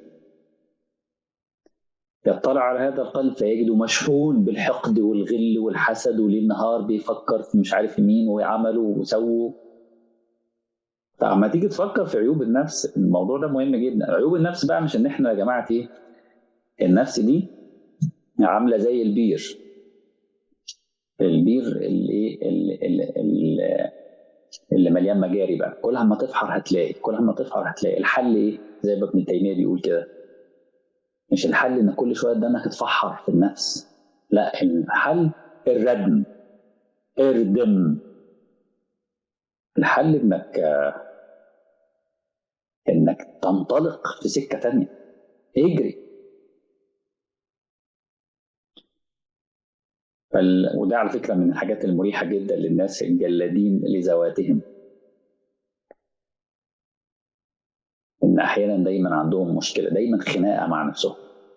يطلع على هذا القلب فيجده مشحون بالحقد والغل والحسد وليل نهار بيفكر في مش عارف مين وعملوا وسووا فلما تيجي تفكر في عيوب النفس الموضوع ده مهم جدا عيوب النفس بقى مش ان احنا يا جماعه ايه النفس دي عامله زي البير البير اللي اللي, اللي, اللي مليان مجاري بقى كل ما تفحر هتلاقي كل ما تفحر هتلاقي الحل ايه زي ما ابن تيميه بيقول كده مش الحل ان كل شويه دمك تفحر في النفس لا الحل الردم اردم الحل انك انك تنطلق في سكه تانية اجري فال... وده على فكره من الحاجات المريحه جدا للناس الجلادين لذواتهم ان احيانا دايما عندهم مشكله دايما خناقه مع نفسهم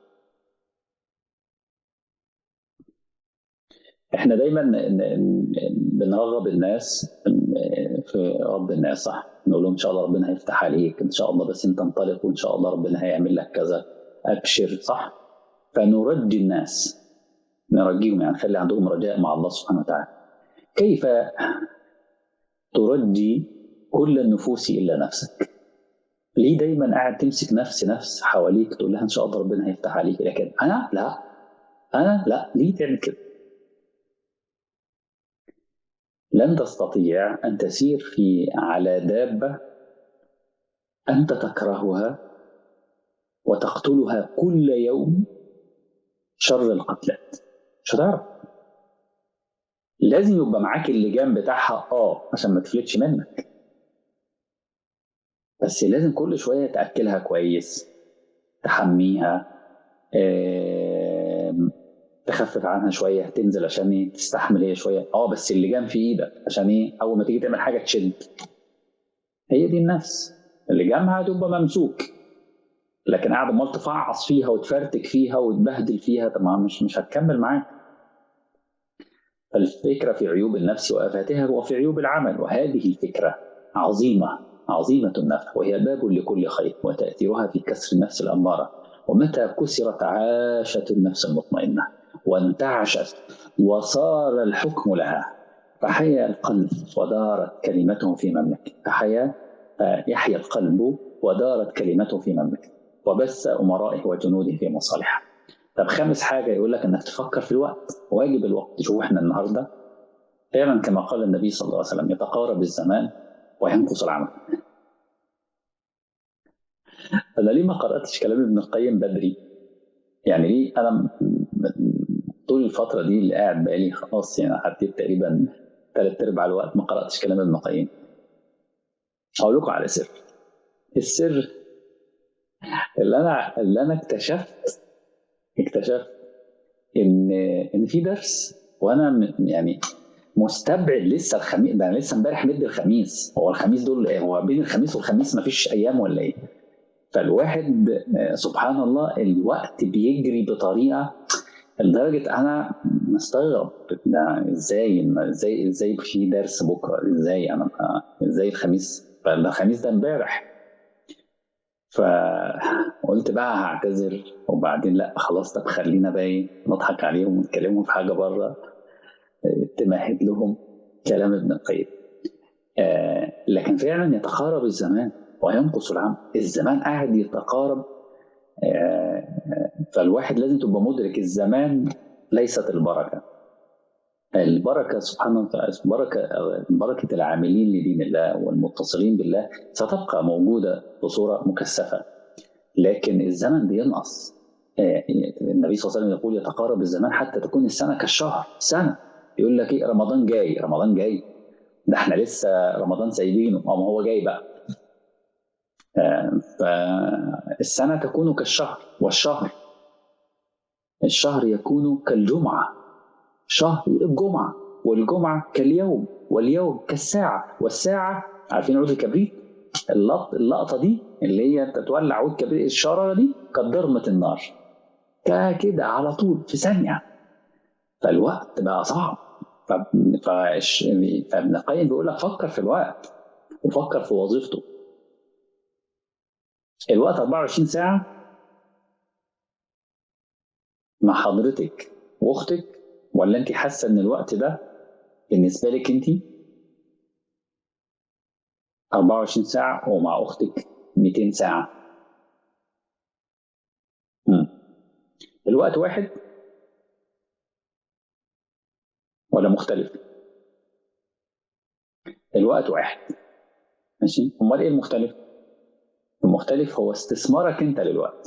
احنا دايما بنرغب الناس في رب الناس صح نقول لهم ان شاء الله ربنا هيفتح عليك ان شاء الله بس انت انطلق وان شاء الله ربنا هيعمل لك كذا ابشر صح فنرجي الناس نرجيهم يعني نخلي عندهم رجاء مع الله سبحانه وتعالى كيف ترجي كل النفوس الا نفسك ليه دايما قاعد تمسك نفس نفس حواليك تقول لها ان شاء الله ربنا هيفتح عليك لكن انا لا انا لا ليه تعمل كده لن تستطيع ان تسير في على دابه انت تكرهها وتقتلها كل يوم شر القتلات مش هتعرف لازم يبقى معاك اللجام بتاعها اه عشان ما تفلتش منك بس لازم كل شويه تاكلها كويس تحميها آه، تخفف عنها شويه تنزل عشان ايه تستحمل هي شويه اه بس اللجام في ايدك عشان ايه اول ما تيجي تعمل حاجه تشد هي دي النفس اللجام هتبقى ممسوك لكن قاعد امال تفعص فيها وتفرتك فيها وتبهدل فيها طب مش مش هتكمل معاك الفكرة في عيوب النفس وآفاتها وفي عيوب العمل وهذه الفكرة عظيمة عظيمة النفع وهي باب لكل خير وتأثيرها في كسر النفس الأمارة ومتى كسرت عاشت النفس المطمئنة وانتعشت وصار الحكم لها فحيا القلب ودارت كلمته في مملكة فحيا يحيا القلب ودارت كلمته في مملكة وبث أمرائه وجنوده في مصالحه طب خامس حاجة يقول لك انك تفكر في الوقت واجب الوقت شوف احنا النهارده فعلا كما قال النبي صلى الله عليه وسلم يتقارب الزمان وينقص العمل انا ليه ما قراتش كلام ابن القيم بدري يعني ليه انا طول الفتره دي اللي قاعد بقالي خلاص يعني عديت تقريبا ثلاث ارباع الوقت ما قراتش كلام ابن القيم اقول لكم على سر السر اللي انا اللي انا اكتشفت اكتشفت ان ان في درس وانا يعني مستبعد لسه الخميس ده انا لسه امبارح مدي الخميس هو الخميس دول ايه هو بين الخميس والخميس ما فيش ايام ولا ايه فالواحد سبحان الله الوقت بيجري بطريقه لدرجه انا مستغرب ده ازاي ازاي ازاي في درس بكره ازاي انا ازاي الخميس فالخميس ده امبارح فقلت بقى هعتذر وبعدين لا خلاص طب خلينا بقى ايه نضحك عليهم ونكلمهم في حاجه بره تمهد لهم كلام ابن القيم آه لكن فعلا يتقارب الزمان وينقص العمل الزمان قاعد يتقارب آه فالواحد لازم تبقى مدرك الزمان ليست البركه البركه سبحان الله بركه بركه العاملين لدين الله والمتصلين بالله ستبقى موجوده بصوره مكثفه لكن الزمن بينقص النبي صلى الله عليه وسلم يقول يتقارب الزمان حتى تكون السنه كالشهر سنه يقول لك ايه رمضان جاي رمضان جاي ده احنا لسه رمضان سايبينه ما هو جاي بقى فالسنه تكون كالشهر والشهر الشهر يكون كالجمعه شهر الجمعة والجمعة كاليوم واليوم كالساعة والساعة عارفين عود الكبريت اللقطة دي اللي هي انت تولع عود كبريت الشرارة دي كضرمة النار كده على طول في ثانية فالوقت بقى صعب فابن القيم بيقول لك فكر في الوقت وفكر في وظيفته الوقت 24 ساعة مع حضرتك واختك ولا انت حاسه ان الوقت ده بالنسبه لك انت 24 ساعه ومع اختك 200 ساعه مم. الوقت واحد ولا مختلف الوقت واحد ماشي امال ايه المختلف المختلف هو استثمارك انت للوقت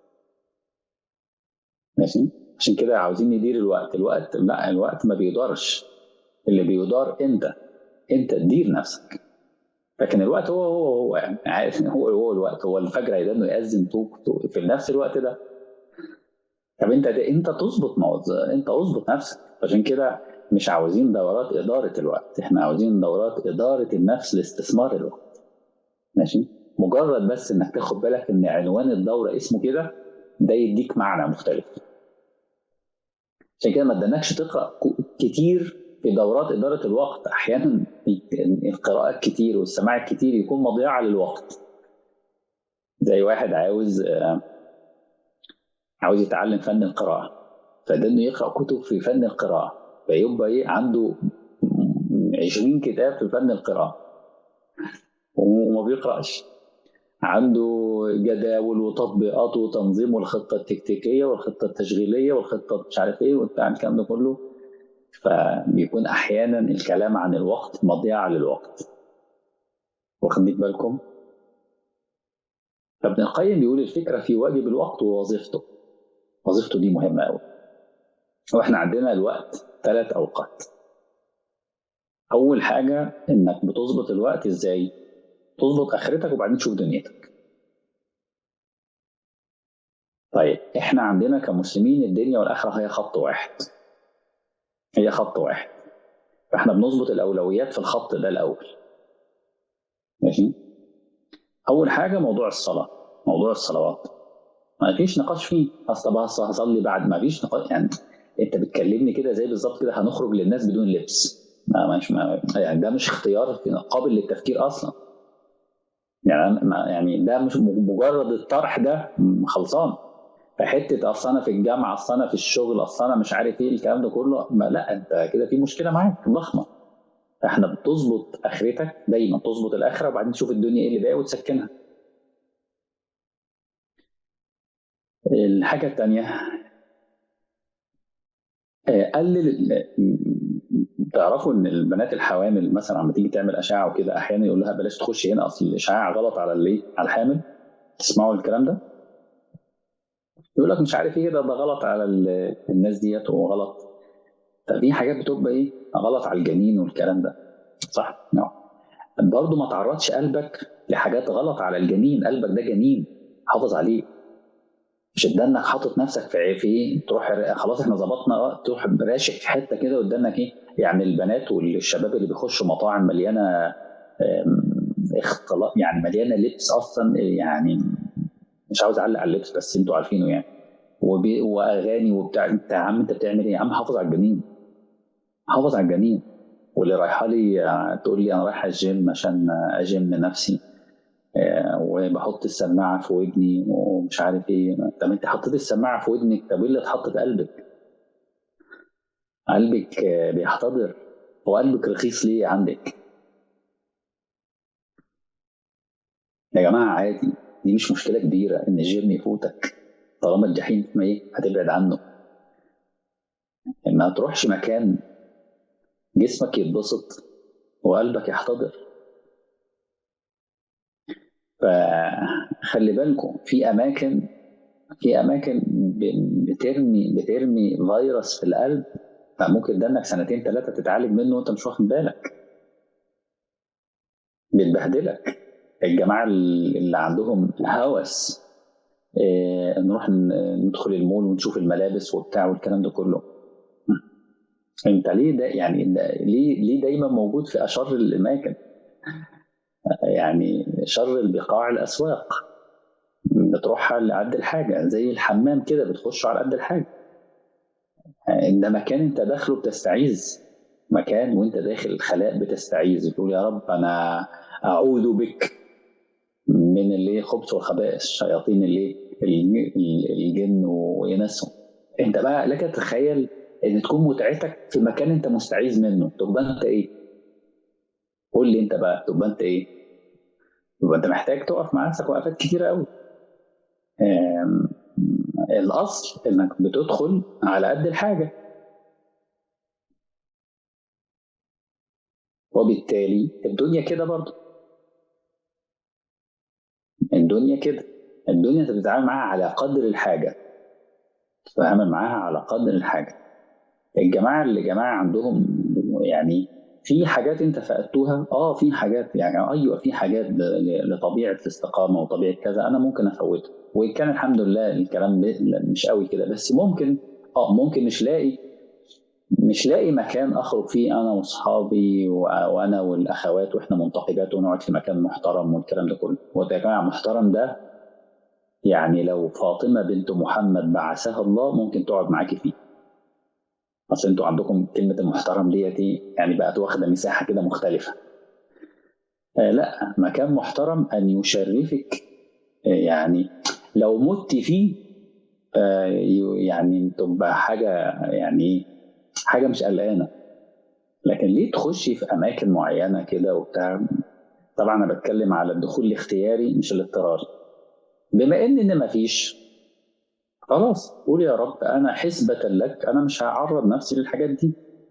ماشي عشان كده عاوزين ندير الوقت الوقت لا الوقت ما بيدارش اللي بيدار انت انت تدير نفسك لكن الوقت هو هو هو يعني عارف هو هو الوقت هو الفجر هيدان يأذن طوق طوق في نفس الوقت ده طب انت ده انت تظبط موضوع انت اظبط نفسك عشان كده مش عاوزين دورات اداره الوقت احنا عاوزين دورات اداره النفس لاستثمار الوقت ماشي مجرد بس انك تاخد بالك ان عنوان الدوره اسمه كده ده يديك معنى مختلف عشان كده ما ادانكش تقرا كتير في دورات اداره الوقت احيانا القراءات كتير والسماع الكتير يكون مضيعه للوقت زي واحد عاوز عاوز يتعلم فن القراءه فده انه يقرا كتب في فن القراءه فيبقى ايه عنده 20 كتاب في فن القراءه وما بيقراش عنده جداول وتطبيقات وتنظيم والخطه التكتيكيه والخطه التشغيليه والخطه مش عارف ايه وبتاع الكلام ده كله فبيكون احيانا الكلام عن الوقت مضيعه للوقت واخدين بالكم فابن القيم بيقول الفكره في واجب الوقت ووظيفته وظيفته دي مهمه قوي واحنا عندنا الوقت ثلاث اوقات اول حاجه انك بتظبط الوقت ازاي تظبط اخرتك وبعدين تشوف دنيتك طيب احنا عندنا كمسلمين الدنيا والاخره هي خط واحد هي خط واحد فاحنا بنظبط الاولويات في الخط ده الاول ماشي اول حاجه موضوع الصلاه موضوع الصلوات ما فيش نقاش فيه اصل طب هصلي بعد ما فيش نقاش يعني انت بتكلمني كده زي بالظبط كده هنخرج للناس بدون لبس ما مش ما يعني ده مش اختيار قابل للتفكير اصلا يعني ما يعني ده مش مجرد الطرح ده خلصان فحته اصل انا في الجامعه اصل انا في الشغل اصل انا مش عارف ايه الكلام ده كله ما لا انت كده في مشكله معاك ضخمه احنا بتظبط اخرتك دايما تظبط الاخره وبعدين تشوف الدنيا ايه اللي باقي وتسكنها الحاجه الثانيه قلل تعرفوا ان البنات الحوامل مثلا لما تيجي تعمل اشعه وكده احيانا يقول لها بلاش تخش هنا اصل الاشعاع غلط على الايه على الحامل تسمعوا الكلام ده يقول لك مش عارف ايه ده ده غلط على الناس ديت وغلط ففي حاجات بتبقى ايه غلط على الجنين والكلام ده صح نعم برضه ما تعرضش قلبك لحاجات غلط على الجنين قلبك ده جنين حافظ عليه مش ادانك حاطط نفسك في في ايه تروح خلاص احنا ظبطنا تروح راشق في حته كده قدامك ايه يعني البنات والشباب اللي بيخشوا مطاعم مليانه اختلاط يعني مليانه لبس اصلا يعني مش عاوز اعلق على اللبس بس انتوا عارفينه يعني وبي واغاني وبتاع انت يا عم انت بتعمل ايه يا عم حافظ على الجنين حافظ على الجنين واللي رايحه لي تقول لي انا رايحه الجيم عشان اجم نفسي وبحط السماعه في ودني ومش عارف ايه طب انت حطيت السماعه في ودنك طب ايه اللي اتحط في قلبك؟ قلبك بيحتضر هو قلبك رخيص ليه عندك؟ يا جماعه عادي دي مش مشكله كبيره ان الجيم يفوتك طالما الجحيم ما ايه هتبعد عنه ما تروحش مكان جسمك يتبسط وقلبك يحتضر فخلي بالكم في اماكن في اماكن بترمي بترمي فيروس في القلب فممكن ده انك سنتين ثلاثه تتعالج منه وانت مش واخد بالك بتبهدلك الجماعه اللي عندهم هوس إيه نروح ندخل المول ونشوف الملابس وبتاع والكلام ده كله انت ليه ده يعني ليه ليه دايما موجود في اشر الاماكن يعني شر البقاع الاسواق بتروح على قد الحاجه زي الحمام كده بتخش على قد الحاجه ده مكان انت داخله بتستعيذ مكان وانت داخل الخلاء بتستعيذ تقول يا رب انا اعوذ بك من اللي خبث والخبائث شياطين اللي الجن وينسهم انت بقى لك تتخيل ان تكون متعتك في مكان انت مستعيذ منه تبقى انت ايه قول لي انت بقى تبقى انت ايه يبقى انت محتاج تقف مع نفسك وقفات كتيره قوي الاصل انك بتدخل على قد الحاجه وبالتالي الدنيا كده برضه الدنيا كده الدنيا انت بتتعامل معاها على قدر الحاجه تتعامل معاها على قدر الحاجه الجماعه اللي جماعه عندهم يعني في حاجات انت فقدتوها اه في حاجات يعني ايوه في حاجات لطبيعه الاستقامه وطبيعه كذا انا ممكن افوتها وان كان الحمد لله الكلام مش قوي كده بس ممكن اه ممكن مش لاقي مش لاقي مكان اخرج فيه انا واصحابي وانا والاخوات واحنا منتقبات ونقعد في مكان محترم والكلام ده كله وده يا جماعه محترم ده يعني لو فاطمه بنت محمد بعثها الله ممكن تقعد معاكي فيه اصل انتوا عندكم كلمه المحترم ديت يعني بقت واخده مساحه كده مختلفه آه لا مكان محترم ان يشرفك آه يعني لو مت فيه آه يعني تبقى حاجه يعني حاجه مش قلقانه لكن ليه تخشي في اماكن معينه كده وبتاع طبعا انا بتكلم على الدخول الاختياري مش الاضطراري بما ان ان مفيش خلاص قول يا رب انا حسبة لك انا مش هعرض نفسي للحاجات دي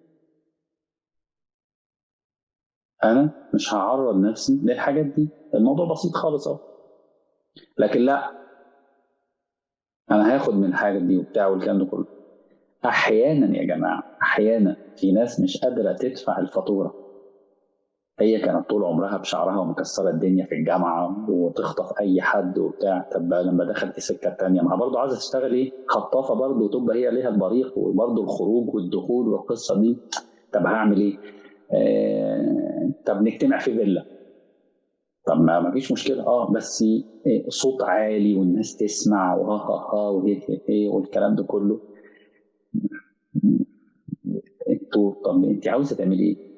انا مش هعرض نفسي للحاجات دي الموضوع بسيط خالص اهو لكن لا انا هاخد من الحاجات دي وبتاع والكلام ده كله احيانا يا جماعه احيانا في ناس مش قادره تدفع الفاتوره هي كانت طول عمرها بشعرها ومكسره الدنيا في الجامعه وتخطف اي حد وبتاع طب لما دخلت السكه الثانيه ما برضه عايزه تشتغل ايه خطافه برضه وتبقى هي ليها البريق وبرضه الخروج والدخول والقصه دي طب هعمل ايه؟ آه طب نجتمع في فيلا طب ما فيش مشكله اه بس إيه صوت عالي والناس تسمع وها ها ها وايه والكلام ده كله انتوا طب انت عاوزه تعملي ايه؟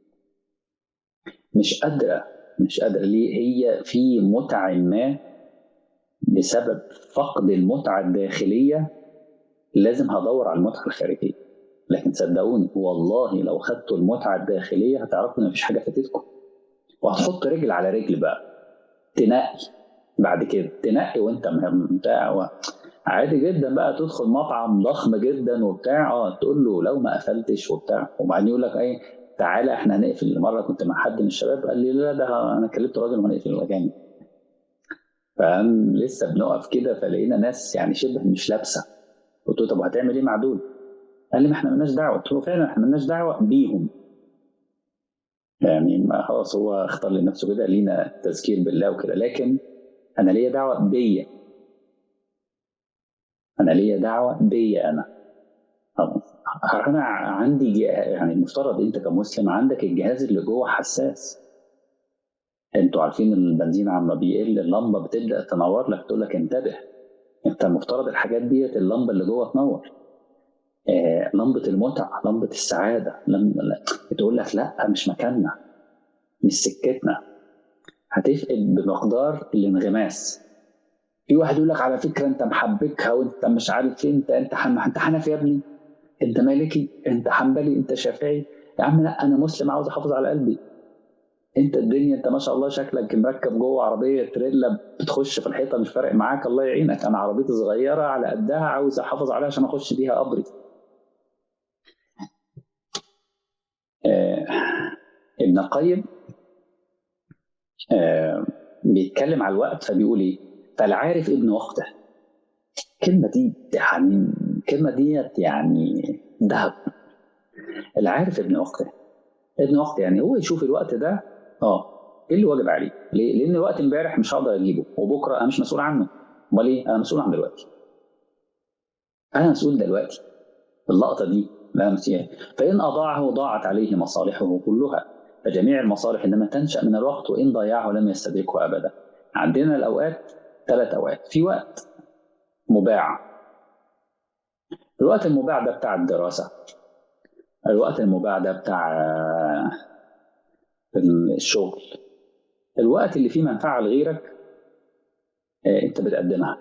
مش قادره مش قادره ليه هي في متعه ما بسبب فقد المتعه الداخليه لازم هدور على المتعه الخارجيه لكن صدقوني والله لو خدتوا المتعه الداخليه هتعرفوا ان مفيش حاجه فاتتكم وهتحط رجل على رجل بقى تنقي بعد كده تنقي وانت بتاع عادي جدا بقى تدخل مطعم ضخم جدا وبتاع اه تقول له لو ما قفلتش وبتاع وبعدين يقول لك ايه تعالى احنا هنقفل مره كنت مع حد من الشباب قال لي لا ده انا كلمت راجل وهنقفل الاجانب فاهم لسه بنقف كده فلقينا ناس يعني شبه مش لابسه قلت له طب هتعمل ايه مع دول؟ قال لي ما احنا مالناش دعوه قلت له فعلا احنا مالناش دعوه بيهم يعني ما خلاص هو اختار لنفسه كده لينا تذكير بالله وكده لكن انا ليا دعوه بيا انا ليا دعوه بيا انا انا عندي يعني المفترض انت كمسلم عندك الجهاز اللي جوه حساس انتوا عارفين البنزين عما بيقل اللمبه بتبدا تنور لك تقول لك انتبه انت المفترض الحاجات ديت اللمبه اللي جوه تنور آه لمبه المتعه لمبه السعاده لمبة بتقول لك لا مش مكاننا مش سكتنا هتفقد بمقدار الانغماس في واحد يقول لك على فكره انت محبكها وانت مش عارف ايه انت انت انت حنفي يا ابني انت مالكي انت حنبلي انت شافعي يا عم لا انا مسلم عاوز احافظ على قلبي انت الدنيا انت ما شاء الله شكلك مركب جوه عربيه تريلا بتخش في الحيطه مش فارق معاك الله يعينك انا عربيتي صغيره على قدها عاوز احافظ عليها عشان اخش بيها قبري آه ابن القيم آه بيتكلم على الوقت فبيقول ايه فالعارف ابن وقته الكلمه دي يعني الكلمه ديت يعني ذهب العارف ابن وقته ابن وقته يعني هو يشوف الوقت ده اه ايه اللي واجب عليه؟ ليه؟ لان الوقت امبارح مش هقدر اجيبه وبكره انا مش مسؤول عنه امال ايه؟ انا مسؤول عن دلوقتي انا مسؤول دلوقتي اللقطه دي لا نسيها فان اضاعه ضاعت عليه مصالحه كلها فجميع المصالح انما تنشا من الوقت وان ضيعه لم يستدركه ابدا عندنا الاوقات ثلاث اوقات في وقت مباع الوقت المباع ده بتاع الدراسه الوقت المباع ده بتاع الشغل الوقت اللي فيه منفعه لغيرك انت بتقدمها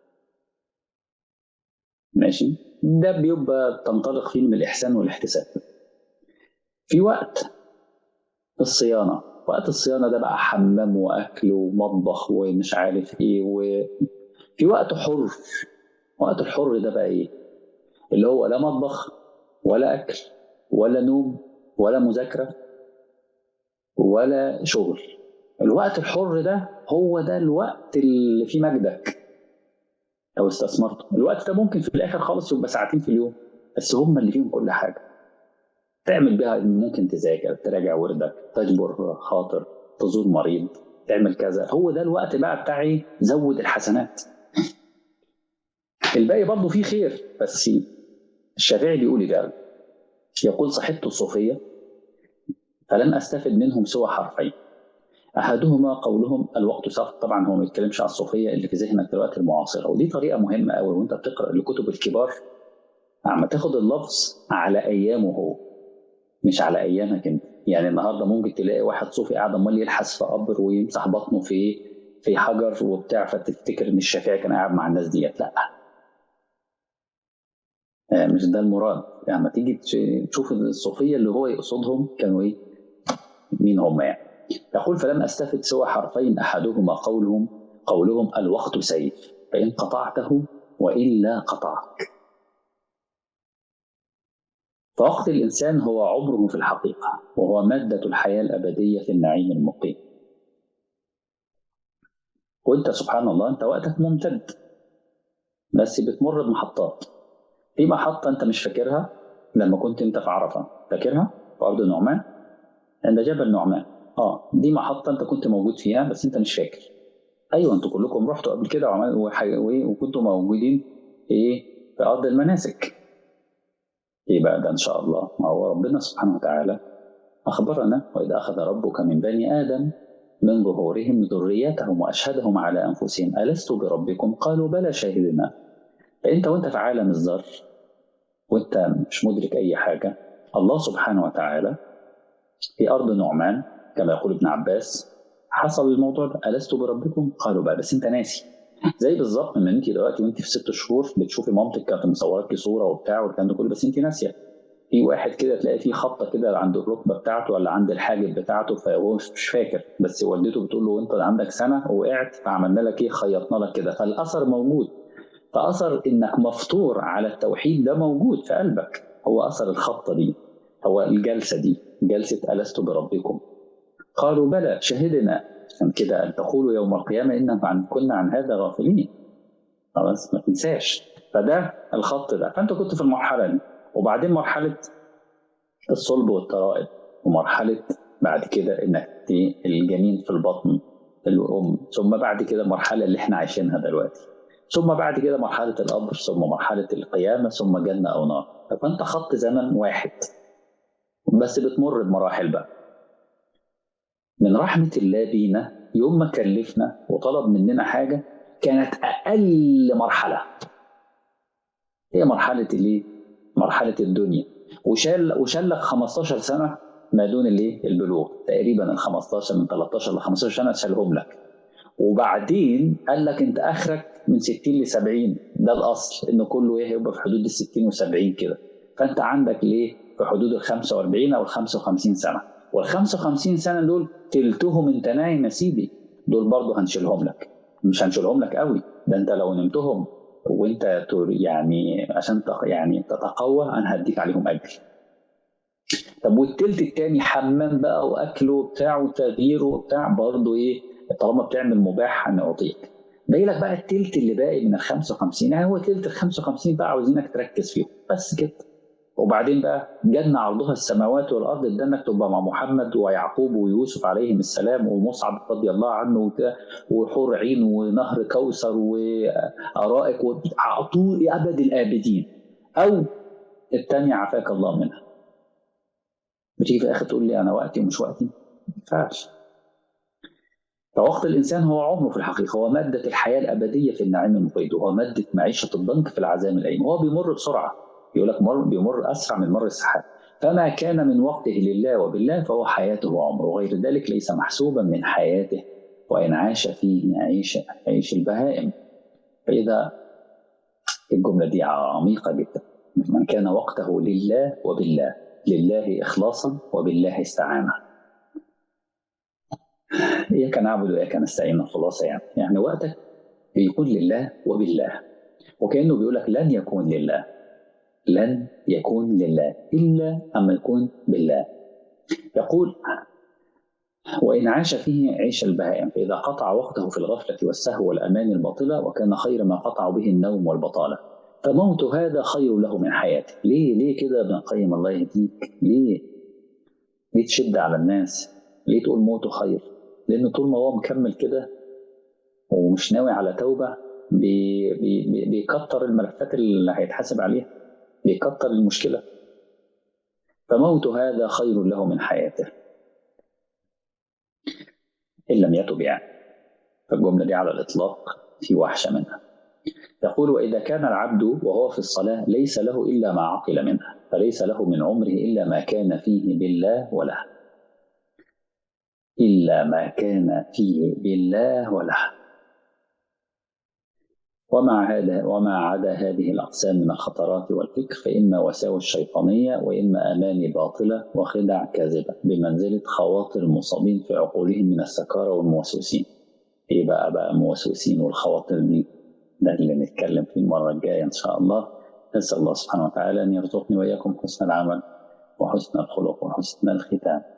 ماشي ده بيبقى تنطلق فيه من الاحسان والاحتساب في وقت الصيانه وقت الصيانه ده بقى حمام واكل ومطبخ ومش عارف ايه وفي وقت حر وقت الحر ده بقى ايه اللي هو لا مطبخ ولا اكل ولا نوم ولا مذاكره ولا شغل الوقت الحر ده هو ده الوقت اللي فيه مجدك لو استثمرته الوقت ده ممكن في الاخر خالص يبقى ساعتين في اليوم بس هم اللي فيهم كل حاجه تعمل بيها ممكن تذاكر تراجع وردك تجبر خاطر تزور مريض تعمل كذا هو ده الوقت بقى بتاعي زود الحسنات الباقي برضه فيه خير بس الشافعي بيقول ده يقول صحبت الصوفية فلم أستفد منهم سوى حرفين أحدهما قولهم الوقت سقط طبعا هو ما بيتكلمش على الصوفية اللي في ذهنك دلوقتي المعاصرة ودي طريقة مهمة قوي وأنت بتقرأ الكتب الكبار عم تاخد اللفظ على أيامه هو مش على أيامك أنت يعني النهارده ممكن تلاقي واحد صوفي قاعد امال يلحس في قبر ويمسح بطنه في في حجر وبتاع فتفتكر ان الشافعي كان قاعد مع الناس ديت لا مش ده المراد يعني لما تيجي تشوف الصوفيه اللي هو يقصدهم كانوا ايه مين هم يعني يقول فلم استفد سوى حرفين احدهما قولهم قولهم الوقت سيف فان قطعته والا قطعك فوقت الإنسان هو عمره في الحقيقة وهو مادة الحياة الأبدية في النعيم المقيم وانت سبحان الله انت وقتك ممتد بس بتمر بمحطات في محطة انت مش فاكرها لما كنت انت في عرفة فاكرها في أرض النعمان عند جبل نعمان اه دي محطة انت كنت موجود فيها بس انت مش فاكر ايوه انتوا كلكم رحتوا قبل كده وكنتوا موجودين ايه في أرض المناسك ايه بقى ده ان شاء الله ما هو ربنا سبحانه وتعالى اخبرنا واذا اخذ ربك من بني ادم من ظهورهم ذريتهم واشهدهم على انفسهم الست بربكم قالوا بلى شهدنا فانت وانت في عالم الذر وانت مش مدرك اي حاجه الله سبحانه وتعالى في ارض نعمان كما يقول ابن عباس حصل الموضوع ده الست بربكم قالوا بلى بس انت ناسي زي بالظبط من انت دلوقتي وانت في ست شهور بتشوفي مامتك كانت مصوراكي صوره وبتاع والكلام ده كله بس انت ناسيه في واحد كده تلاقي فيه خبطه كده عند الركبه بتاعته ولا عند الحاجب بتاعته فهو مش فاكر بس والدته بتقول له انت عندك سنه وقعت فعملنا لك ايه خيطنا لك كده فالاثر موجود فاثر انك مفطور على التوحيد ده موجود في قلبك هو اثر الخبطه دي هو الجلسه دي جلسه الست بربكم قالوا بلى شهدنا عشان كده أن تقولوا يوم القيامة إنا عن كنا عن هذا غافلين خلاص ما تنساش فده الخط ده فأنت كنت في المرحلة دي وبعدين مرحلة الصلب والترائب ومرحلة بعد كده إنك الجنين في البطن الأم ثم بعد كده المرحلة اللي إحنا عايشينها دلوقتي ثم بعد كده مرحلة القبر ثم مرحلة القيامة ثم جنة أو نار فأنت خط زمن واحد بس بتمر بمراحل بقى من رحمة الله بينا يوم ما كلفنا وطلب مننا حاجة كانت أقل مرحلة هي مرحلة الايه؟ مرحلة الدنيا وشال وشال لك 15 سنة ما دون الايه؟ البلوغ تقريبا ال 15 من 13 ل 15 سنة شالهم لك وبعدين قال لك انت اخرك من 60 ل 70 ده الاصل ان كله ايه هيبقى في حدود ال 60 و 70 كده فانت عندك ليه في حدود ال 45 او ال 55 سنه وال 55 سنه دول تلتهم انت نايم يا سيدي دول برضه هنشيلهم لك مش هنشيلهم لك قوي ده انت لو نمتهم وانت يعني عشان يعني تتقوى انا هديك عليهم اجر طب والتلت التاني حمام بقى واكل وبتاع وتغيير وبتاع برضه ايه طالما بتعمل مباح هنعطيك باقي لك بقى التلت اللي باقي من ال 55 يعني هو تلت ال 55 بقى عاوزينك تركز فيهم بس كده وبعدين بقى جنة عرضها السماوات والارض ده انك تبقى مع محمد ويعقوب ويوسف عليهم السلام ومصعب رضي الله عنه وكده وحور عين ونهر كوثر وارائك طول ابد الابدين او الثانيه عافاك الله منها بتيجي في الاخر تقول لي انا وقتي ومش وقتي ما ينفعش فوقت الانسان هو عمره في الحقيقه هو ماده الحياه الابديه في النعيم المقيد وهو ماده معيشه الضنك في العذاب الأليم هو بيمر بسرعه يقول لك مر بيمر اسرع من مر السحاب فما كان من وقته لله وبالله فهو حياته وعمره وغير ذلك ليس محسوبا من حياته وان عاش فيه عيش عيش البهائم فاذا الجمله دي عميقه جدا من كان وقته لله وبالله لله اخلاصا وبالله استعانه اياك نعبد واياك نستعين الخلاصه يعني يعني وقتك بيكون لله وبالله وكانه بيقول لك لن يكون لله لن يكون لله الا اما يكون بالله يقول وإن عاش فيه عيش البهائم فإذا قطع وقته في الغفلة والسهو والأمان الباطلة وكان خير ما قطع به النوم والبطالة فموت هذا خير له من حياته ليه ليه كده ابن القيم الله يهديك ليه ليه تشد على الناس ليه تقول موته خير لأن طول ما هو مكمل كده ومش ناوي على توبة بي بي بيكتر الملفات اللي هيتحاسب عليها بيكتر المشكلة فموت هذا خير له من حياته إن لم يتب يعني فالجملة دي على الإطلاق في وحشة منها يقول وإذا كان العبد وهو في الصلاة ليس له إلا ما عقل منها فليس له من عمره إلا ما كان فيه بالله وله إلا ما كان فيه بالله وله ومع هذا وما عدا هذه الأقسام من الخطرات والفكر فإما وساوس شيطانية وإما أماني باطلة وخدع كاذبة بمنزلة خواطر المصابين في عقولهم من السكارى والموسوسين إيه بقى بقى موسوسين والخواطر دي ده اللي نتكلم فيه المرة الجاية إن شاء الله نسأل الله سبحانه وتعالى أن يرزقني وإياكم حسن العمل وحسن الخلق وحسن الختام